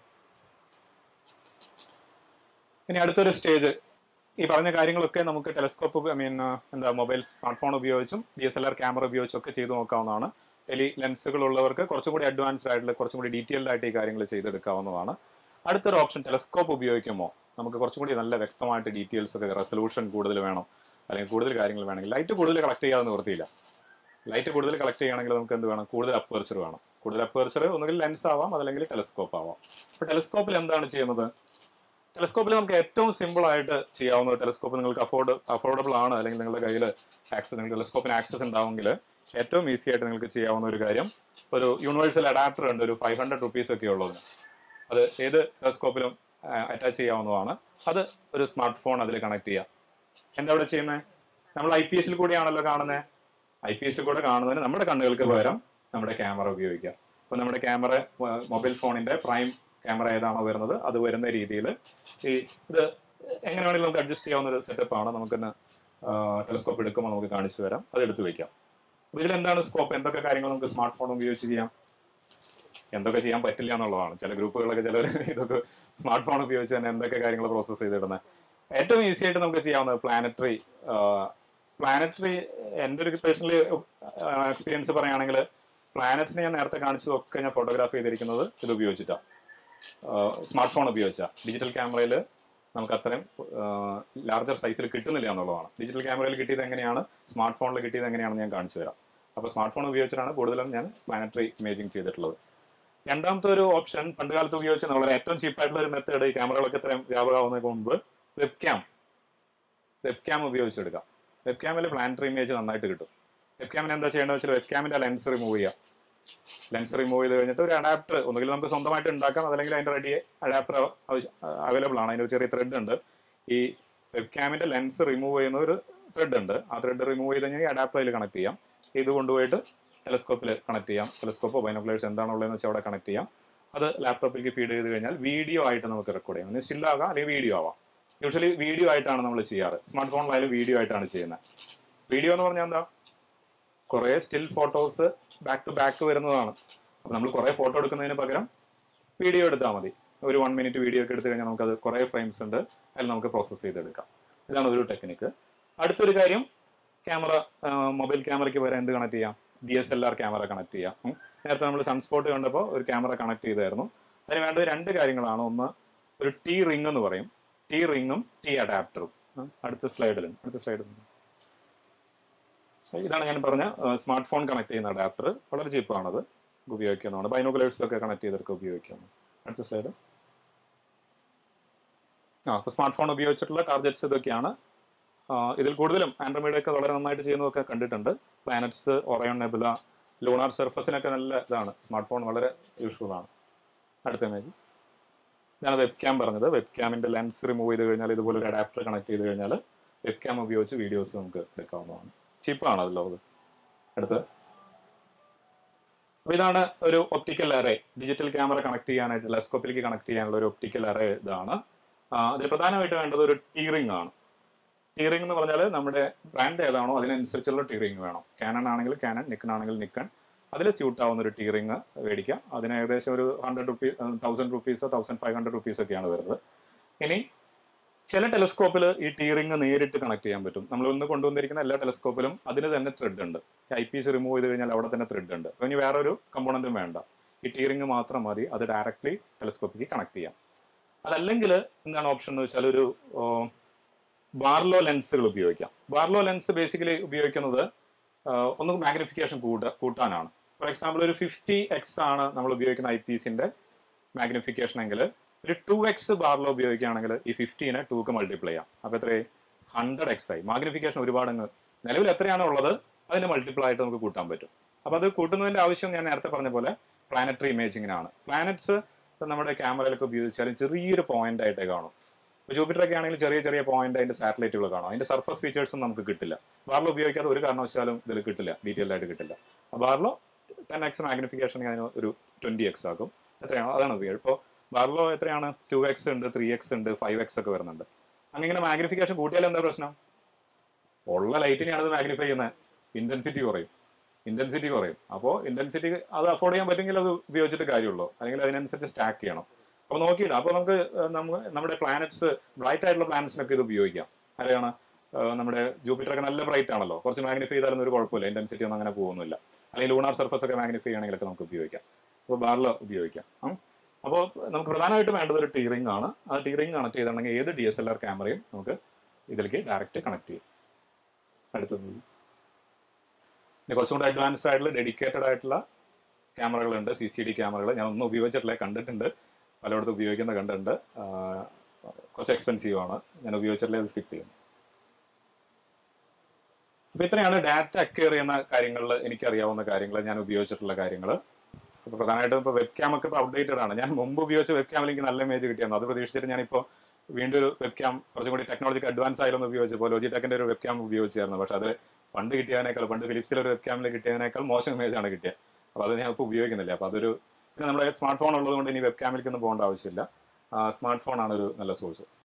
ഇനി അടുത്തൊരു സ്റ്റേജ് ഈ പറഞ്ഞ കാര്യങ്ങളൊക്കെ നമുക്ക് ടെലസ്കോപ്പ് ഐ മീൻ എന്താ മൊബൈൽ സ്മാർട്ട് ഫോൺ ഉപയോഗിച്ചും D S L R camera ഉപയോഗിച്ചും ഒക്കെ ചെയ്തു നോക്കാവുന്നതാണ് ടെലി ലെൻസുകൾ ഉള്ളവർക്ക് കുറച്ചും കൂടി അഡ്വാൻസ്ഡ് ആയിട്ടുള്ള കുറച്ചും കൂടി ഡീറ്റെയിൽഡ് ആയിട്ട് ഈ കാര്യങ്ങൾ ചെയ്തെടുക്കാവുന്നതാണ് അടുത്തൊരു ഓപ്ഷൻ ടെലസ്കോപ്പ് ഉപയോഗിക്കുമ്പോൾ നമുക്ക് കുറച്ചും കൂടി നല്ല വ്യക്തമായിട്ട് ഡീറ്റെയിൽസ് ഒക്കെ റെസൊല്യൂഷൻ കൂടുതൽ വേണം അല്ലെങ്കിൽ കൂടുതൽ കാര്യങ്ങൾ വേണമെങ്കിൽ ലൈറ്റ് കൂടുതൽ കളക്ട് ചെയ്യാതെ നിവൃത്തിയില്ല ലൈറ്റ് കൂടുതൽ കളക്ട് ചെയ്യണമെങ്കിൽ നമുക്ക് എന്ത് വേണം കൂടുതൽ അപ്പേർച്ചർ വേണം കൂടുതൽ അപ്പേർച്ചർ ഒന്നുകിൽ ലെൻസ് ആവാം അതല്ലെങ്കിൽ ടെലസ്കോപ്പ് ആവാം അപ്പോൾ ടെലസ്കോപ്പിൽ എന്താണ് ചെയ്യുന്നത് ടെലസ്കോപ്പിൽ നമുക്ക് ഏറ്റവും സിമ്പിൾ ആയിട്ട് ചെയ്യാവുന്ന ടെലസ്കോപ്പ് നിങ്ങൾക്ക് അഫോർഡ് അഫോർഡബിൾ ആണ് അല്ലെങ്കിൽ നിങ്ങളുടെ കയ്യിൽ ആക്സസ് നിങ്ങൾക്ക് ടെലസ്കോപ്പിന് ആക്സസ് ഉണ്ടാവുമെങ്കിൽ ഏറ്റവും ഈസി ആയിട്ട് നിങ്ങൾക്ക് ചെയ്യാവുന്ന ഒരു കാര്യം ഒരു യൂണിവേഴ്സൽ അഡാപ്റ്റർ ഉണ്ട് ഒരു ഫൈവ് ഹൺഡ്രഡ് റുപ്പീസ് ഒക്കെ ഉള്ളതിന് അത് ഏത് ടെലസ്കോപ്പിലും അറ്റാച്ച് ചെയ്യാവുന്നതാണ് അത് ഒരു സ്മാർട്ട് ഫോൺ അതിൽ കണക്ട് ചെയ്യാം എന്താ അവിടെ ചെയ്യുന്നത് നമ്മൾ ഐ പി എസിൽ കൂടിയാണല്ലോ കാണുന്നത് ഐ പി എസിൽ കൂടെ കാണുന്നതിന് നമ്മുടെ കണ്ണുകൾക്ക് പകരം നമ്മുടെ ക്യാമറ ഉപയോഗിക്കാം അപ്പോൾ നമ്മുടെ ക്യാമറ മൊബൈൽ ഫോണിന്റെ പ്രൈം ക്യാമറ ഏതാണോ വരുന്നത് അത് വരുന്ന രീതിയിൽ ഈ ഇത് എങ്ങനെ വേണമെങ്കിലും നമുക്ക് അഡ്ജസ്റ്റ് ചെയ്യാവുന്ന ഒരു സെറ്റപ്പ് ആണ് നമുക്കിന്ന് ടെലിസ്കോപ്പ് എടുക്കുമ്പോൾ നമുക്ക് കാണിച്ചു തരാം അത് എടുത്തു വെക്കാം അപ്പോൾ ഇതിലെന്താണ് സ്കോപ്പ് എന്തൊക്കെ കാര്യങ്ങൾ നമുക്ക് സ്മാർട്ട് ഫോൺ ഉപയോഗിച്ച് ചെയ്യാം എന്തൊക്കെ ചെയ്യാൻ പറ്റില്ല എന്നുള്ളതാണ് ചില ഗ്രൂപ്പുകളൊക്കെ ചിലർ ഇതൊക്കെ സ്മാർട്ട് ഫോൺ ഉപയോഗിച്ച് തന്നെ എന്തൊക്കെ കാര്യങ്ങൾ പ്രോസസ്സ് ചെയ്തിടുന്നത് ഏറ്റവും ഈസി ആയിട്ട് നമുക്ക് ചെയ്യാവുന്നത് പ്ലാനറ്ററി പ്ലാനറ്ററി എൻ്റെ ഒരു പേഴ്സണലി എക്സ്പീരിയൻസ് പറയുകയാണെങ്കിൽ പ്ലാനറ്റ്സിനെ ഞാൻ നേരത്തെ കാണിച്ചതൊക്കെ ഞാൻ ഫോട്ടോഗ്രാഫ് ചെയ്തിരിക്കുന്നത് ഇത് ഉപയോഗിച്ചിട്ടാണ് സ്മാർട്ട് ഫോൺ ഉപയോഗിച്ച ഡിജിറ്റൽ ക്യാമറയിൽ നമുക്ക് അത്രയും ലാർജർ സൈസിൽ കിട്ടുന്നില്ല എന്നുള്ളതാണ് ഡിജിറ്റൽ ക്യാമറയിൽ കിട്ടിയത് എങ്ങനെയാണ് സ്മാർട്ട് ഫോണിൽ കിട്ടിയത് എങ്ങനെയാണെന്ന് ഞാൻ കാണിച്ചു തരാം അപ്പോൾ സ്മാർട്ട് ഫോൺ ഉപയോഗിച്ചിട്ടാണ് കൂടുതലും ഞാൻ പ്ലാനറ്ററി ഇമേജിങ് ചെയ്തിട്ടുള്ളത് രണ്ടാമത്തെ ഒരു ഓപ്ഷൻ പണ്ട് കാലത്ത് ഉപയോഗിച്ച വളരെ ഏറ്റവും ചീപ്പായിട്ടുള്ള ഒരു മെത്തേഡ് ഈ ക്യാമറകളൊക്കെ ഇത്രയും വ്യാപകമാവുന്നതിന് മുമ്പ് വെബ് ക്യാം വെബ് ക്യാം ഉപയോഗിച്ചെടുക്കാം വെബ് ക്യാമിൽ പ്ലാനറ്ററി ഇമേജ് നന്നായിട്ട് കിട്ടും വെബ് ക്യാമിന് എന്താ ചെയ്യേണ്ടത് വെച്ചാൽ വെബ് ക്യാമിന്റെ ലെൻസ് റിമൂവ് ചെയ്യാം ലെൻസ് റിമൂവ് ചെയ്ത് കഴിഞ്ഞിട്ട് ഒരു അഡാപ്റ്റർ ഒന്നുകിൽ നമുക്ക് സ്വന്തമായിട്ട് ഉണ്ടാക്കാം അതല്ലെങ്കിൽ അതിന്റെ റെഡി അഡാപ്റ്റർ അവൈലബിൾ ആണ് അതിന് ഒരു ചെറിയ ത്രെഡ് ഉണ്ട് ഈ വെബ് ക്യാമിന്റെ ലെൻസ് റിമൂവ് ചെയ്യുന്ന ഒരു ത്രെഡ് ഉണ്ട് ആ ത്രെഡ് റിമൂവ് ചെയ്ത് കഴിഞ്ഞാൽ അഡാപ്റ്റർ അതിൽ കണക്ട് ചെയ്യാം ഇത് കൊണ്ടുപോയിട്ട് ടെലസ്കോപ്പിൽ കണക്ട് ചെയ്യാം ടെലസ്കോപ്പോ ബൈനോക്കുലേഴ്സ് എന്താണോ ഉള്ളതെന്ന് വെച്ചാൽ അവിടെ കണക്ട് ചെയ്യാം അത് ലാപ്ടോപ്പിലേക്ക് ഫീഡ് ചെയ്ത് കഴിഞ്ഞാൽ വീഡിയോ ആയിട്ട് നമുക്ക് റെക്കോർഡ് ചെയ്യാം ഒന്ന് സ്റ്റിൽ ആകാം അല്ലെങ്കിൽ വീഡിയോ ആവാം യൂഷ്വലി വീഡിയോ ആയിട്ടാണ് നമ്മൾ ചെയ്യാറ് സ്മാർട്ട് ഫോണിലായാലും വീഡിയോ ആയിട്ടാണ് ചെയ്യുന്നത് വീഡിയോ എന്ന് പറഞ്ഞാൽ എന്താ കുറേ still photos back to back വരുന്നതാണ് അപ്പോൾ നമ്മൾ കുറേ ഫോട്ടോ എടുക്കുന്നതിന് പകരം വീഡിയോ എടുത്താൽ മതി ഒരു വൺ മിനിറ്റ് വീഡിയോ ഒക്കെ എടുത്തു കഴിഞ്ഞാൽ നമുക്കത് കുറേ ഫ്രെയിംസ് ഉണ്ട് അതിൽ നമുക്ക് പ്രോസസ്സ് ചെയ്തെടുക്കാം ഇതാണ് ഒരു ടെക്നിക്ക് അടുത്തൊരു കാര്യം ക്യാമറ മൊബൈൽ ക്യാമറയ്ക്ക് പകരം എന്ത് കണക്ട് ചെയ്യാം D S L R camera connect ചെയ്യാം ഉം. നേരത്തെ നമ്മൾ സൺസ്പോട്ട് കണ്ടപ്പോൾ ഒരു ക്യാമറ കണക്ട് ചെയ്തായിരുന്നു അതിന് വേണ്ടത് രണ്ട് കാര്യങ്ങളാണ് ഒന്ന് ഒരു ടി റിംഗ് എന്ന് പറയും ടി റിംഗും ടി അഡാപ്റ്ററും അടുത്ത സ്ലൈഡിലും അടുത്ത സ്ലൈഡിൽ ഇതാണ് ഞാൻ പറഞ്ഞ സ്മാർട്ട് ഫോൺ കണക്ട് ചെയ്യുന്ന അഡാപ്റ്റർ വളരെ ചീപ്പാണത് ഉപയോഗിക്കുന്നതാണ് ബൈനോക്കുലേഴ്സിലൊക്കെ കണക്ട് ചെയ്തൊക്കെ ഉപയോഗിക്കുന്നു അടുത്ത സ്ലൈഡ് ആ അപ്പോൾ സ്മാർട്ട് ഫോൺ ഉപയോഗിച്ചിട്ടുള്ള ടാർഗറ്റ്സ് ഇതൊക്കെയാണ് ആ, ഇതിൽ കൂടുതലും ആൻഡ്രോമീഡ് ഒക്കെ വളരെ നന്നായിട്ട് ചെയ്യുന്നതൊക്കെ കണ്ടിട്ടുണ്ട് പ്ലാനറ്റ്സ് ഒറയോൺ നെബുല ലൂണാർ സർഫസിനൊക്കെ നല്ല ഇതാണ് സ്മാർട്ട് ഫോൺ വളരെ യൂസ്ഫുൾ ആണ് അടുത്ത ഇമേജ് ഞാൻ വെബ് ക്യാം പറഞ്ഞത് വെബ് ക്യാമിന്റെ ലെൻസ് റിമൂവ് ചെയ്ത് കഴിഞ്ഞാൽ ഇതുപോലെ ഒരു അഡാപ്റ്റർ കണക്ട് ചെയ്ത് കഴിഞ്ഞാൽ വെബ് ക്യാം ഉപയോഗിച്ച് വീഡിയോസ് നമുക്ക് എടുക്കാവുന്നതാണ് ചീപ്പാണ് അതിലോ അത് അടുത്ത് അപ്പൊ ഇതാണ് ഒരു optical array digital camera connect ചെയ്യാനായിട്ട് ടെലസ്കോപ്പിലേക്ക് കണക്ട് ചെയ്യാനുള്ള ഒരു ഒപ്റ്റിക്കൽ അറേ ഇതാണ് ആ, അതിൽ പ്രധാനമായിട്ട് വേണ്ടത് ഒരു ടീറിംഗ് ആണ് ടീറിംഗ് എന്ന് പറഞ്ഞാൽ നമ്മുടെ ബ്രാൻഡ് ഏതാണോ അതിനനുസരിച്ചുള്ള ടീറിംഗ് വേണം കാനൺ ആണെങ്കിൽ കാനൺ നിക്കൺ ആണെങ്കിൽ നിക്കൺ അതിൽ സ്യൂട്ട് ആവുന്ന ഒരു ടീറിംഗ് മേടിക്കാം അതിന് ഏകദേശം ഒരു ഹൺഡ്രഡ് റുപ്പീസ് തൗസൻഡ് റുപ്പീസോ തൗസൻഡ് ഫൈവ് ഹൺഡ്രഡ് റുപ്പീസ് ഒക്കെയാണ് വരുന്നത് ഇനി ചില ടെലസ്കോപ്പിൽ ഈ ടീറിംഗ് നേരിട്ട് കണക്ട് ചെയ്യാൻ പറ്റും നമ്മൾ ഇന്ന് കൊണ്ടുവന്നിരിക്കുന്ന എല്ലാ ടെലസ്കോപ്പിലും അതിന് തന്നെ ത്രെഡ് ഉണ്ട് ഐ പീസ് റിമൂവ് ചെയ്ത് കഴിഞ്ഞാൽ അവിടെ തന്നെ ത്രെഡ് ഉണ്ട് അപ്പോൾ ഇനി വേറൊരു കമ്പോണന്റും വേണ്ട ഈ ടീറിംഗ് മാത്രം മതി അത് ഡയറക്ട്ലി ടെലസ്കോപ്പിക്ക് കണക്ട് ചെയ്യാം അതല്ലെങ്കിൽ എന്താണ് ഓപ്ഷൻ എന്ന് വെച്ചാൽ ഒരു ബാർലോ ലെൻസുകൾ ഉപയോഗിക്കാം ബാർലോ ലെൻസ് ബേസിക്കലി ഉപയോഗിക്കുന്നത് ആ, ഒന്ന് മാഗ്നിഫിക്കേഷൻ കൂട്ട കൂട്ടാനാണ് ഫോർ എക്സാമ്പിൾ ഒരു ഫിഫ്റ്റി എക്സ് ആണ് നമ്മൾ ഉപയോഗിക്കുന്ന ഐ പീസിന്റെ മാഗ്നിഫിക്കേഷൻ എങ്കിൽ ഒരു ടു എക്സ് ബാർലോ ഉപയോഗിക്കുകയാണെങ്കിൽ ഈ ഫിഫ്റ്റീനെ ടൂക്ക് മൾട്ടിപ്ലൈ ചെയ്യാം അപ്പൊ എത്രയായി ഹൺഡ്രഡ് എക്സ് ആയി മാഗ്നിഫിക്കേഷൻ ഒരുപാട് അങ്ങ് നിലവിൽ എത്രയാണോ ഉള്ളത് അതിന് മൾട്ടിപ്ലൈ ആയിട്ട് നമുക്ക് കൂട്ടാൻ പറ്റും അപ്പൊ അത് കൂട്ടുന്നതിന്റെ ആവശ്യം ഞാൻ നേരത്തെ പറഞ്ഞ പോലെ പ്ലാനറ്ററി ഇമേജിങ്ങിനാണ് പ്ലാനറ്റ്സ് നമ്മുടെ ക്യാമറയിലൊക്കെ ഉപയോഗിച്ചാലും ചെറിയൊരു പോയിന്റ് ആയിട്ടേ കാണും ഇപ്പോൾ ജൂപ്പിറ്റർ ഒക്കെ ആണെങ്കിൽ ചെറിയ ചെറിയ പോയിന്റ് അതിന്റെ സാറ്റലൈറ്റുകൾ കാണും അതിന്റെ സർഫസ് ഫീച്ചേഴ്സും നമുക്ക് കിട്ടില്ല ബാർലോ ഉപയോഗിക്കാതെ ഒരു കാരണവശാലും ഇതിൽ കിട്ടില്ല ഡീറ്റെയിൽ ആയിട്ട് കിട്ടില്ല ബാർലോ ടെൻ എക്സ് മാഗ്നിഫിക്കേഷൻ അതിന് ഒരു ട്വന്റി എക്സ് ആക്കും എത്രയാണോ അതാണ് ഉപയോഗം ഇപ്പോൾ ബാർലോ എത്രയാണ് ടു എക്സ് ഉണ്ട് ത്രീ എക്സ് ഉണ്ട് ഫൈവ് എക്സ് ഒക്കെ വരുന്നുണ്ട് അങ്ങനെ മാഗ്നിഫിക്കേഷൻ കൂട്ടിയാൽ എന്താ പ്രശ്നം ഉള്ള ലൈറ്റിനെയാണ് അത് മാഗ്നിഫൈ ചെയ്യുന്നത് ഇന്റൻസിറ്റി കുറയും ഇന്റൻസിറ്റി കുറയും അപ്പോൾ ഇന്റൻസിറ്റി അത് അഫോർഡ് ചെയ്യാൻ പറ്റുമെങ്കിൽ അത് ഉപയോഗിച്ചിട്ട് കാര്യമുള്ളൂ അല്ലെങ്കിൽ അതിനനുസരിച്ച് സ്റ്റാക്ക് ചെയ്യണം അപ്പോൾ നോക്കിയില്ല അപ്പോൾ നമുക്ക് ഏഹ്, നമ്മ നമ്മുടെ പ്ലാനറ്റ്സ് ബ്രൈറ്റ് ആയിട്ടുള്ള പ്ലാനറ്റ്സിനൊക്കെ ഇത് ഉപയോഗിക്കാം അറിയാണ് ഏഹ്, നമ്മുടെ ജൂപ്പിറ്റർ ഒക്കെ നല്ല ബ്രൈറ്റ് ആണല്ലോ കുറച്ച് മാഗ്നിഫൈ ചെയ്താലൊന്നും ഒരു കുഴപ്പമില്ല ഇന്റൻസിറ്റി ഒന്നും അങ്ങനെ പോകുന്നില്ല അല്ലെങ്കിൽ ലൂണാർ സർഫസ് ഒക്കെ മാഗ്നിഫൈ ചെയ്യണമെങ്കിലൊക്കെ നമുക്ക് ഉപയോഗിക്കാം അപ്പോൾ ബാറിൽ ഉപയോഗിക്കാം ഉം. അപ്പോൾ നമുക്ക് പ്രധാനമായിട്ടും വേണ്ടത് ഒരു ടീറിംഗ് ആണ് ആ ടീറിംഗ് കണക്ട് ചെയ്തിട്ടുണ്ടെങ്കിൽ ഏത് ഡി എസ് എൽ ആർ ക്യാമറയും നമുക്ക് ഇതിലേക്ക് ഡയറക്റ്റ് കണക്ട് ചെയ്യും അടുത്തത് പിന്നെ കുറച്ചും കൂടി അഡ്വാൻസ്ഡ് ആയിട്ടുള്ള ഡെഡിക്കേറ്റഡ് ആയിട്ടുള്ള ക്യാമറകളുണ്ട് സി സി ഡി ക്യാമറകൾ ഞാൻ ഒന്നും ഉപയോഗിച്ചിട്ടില്ല കണ്ടിട്ടുണ്ട് പലയിടത്തും ഉപയോഗിക്കുന്ന കണ്ടിട്ടുണ്ട് ആ, കുറച്ച് എക്സ്പെൻസീവ് ആണ് ഞാൻ ഉപയോഗിച്ചിട്ടില്ല അത് സ്കിപ്പ് ചെയ്യുന്നു അപ്പൊ ഇത്രയാണ് ഡാറ്റ അക്വയർ ചെയ്യുന്ന കാര്യങ്ങളിൽ എനിക്കറിയാവുന്ന കാര്യങ്ങൾ ഞാൻ ഉപയോഗിച്ചിട്ടുള്ള കാര്യങ്ങൾ ഇപ്പൊ പ്രധാനമായിട്ടും ഇപ്പൊ വെബ് ക്യാം ഒക്കെ അപ്ഡേറ്റഡ് ആണ് ഞാൻ മുമ്പ് ഉപയോഗിച്ച വെബ് ക്യാമിൽ എനിക്ക് നല്ല ഇമേജ് കിട്ടിയിരുന്നു അത് പ്രതീക്ഷിച്ചിട്ട് ഞാനിപ്പോൾ വീണ്ടും ഒരു വെബ് ക്യാം കുറച്ചും കൂടി ടെക്നോളജിക്ക് അഡ്വാൻസ് ആയാലൊന്ന് ഉപയോഗിച്ചപ്പോൾ ലോജിടെക്കിന്റെ ഒരു വെബ് ക്യാം ഉപയോഗിച്ചായിരുന്നു പക്ഷെ അത് പണ്ട് കിട്ടിയതിനേക്കാൾ പണ്ട് ഫിലിപ്സിലെ ഒരു വെബ് ക്യാമിൽ കിട്ടിയതിനേക്കാൾ മോശം ഇമേജ് ആണ് കിട്ടിയത് അപ്പോൾ അത് ഞാൻ ഇപ്പോൾ ഉപയോഗിക്കുന്നില്ല അപ്പോൾ അതൊരു പിന്നെ നമ്മുടെ സ്മാർട്ട് ഫോൺ ഉള്ളത് കൊണ്ട് ഇനി വെബ് ക്യാമിലേക്കൊന്നും പോകേണ്ട ആവശ്യമില്ല സ്മാർട്ട് ഫോൺ ആണ് ഒരു നല്ല സോഴ്സ്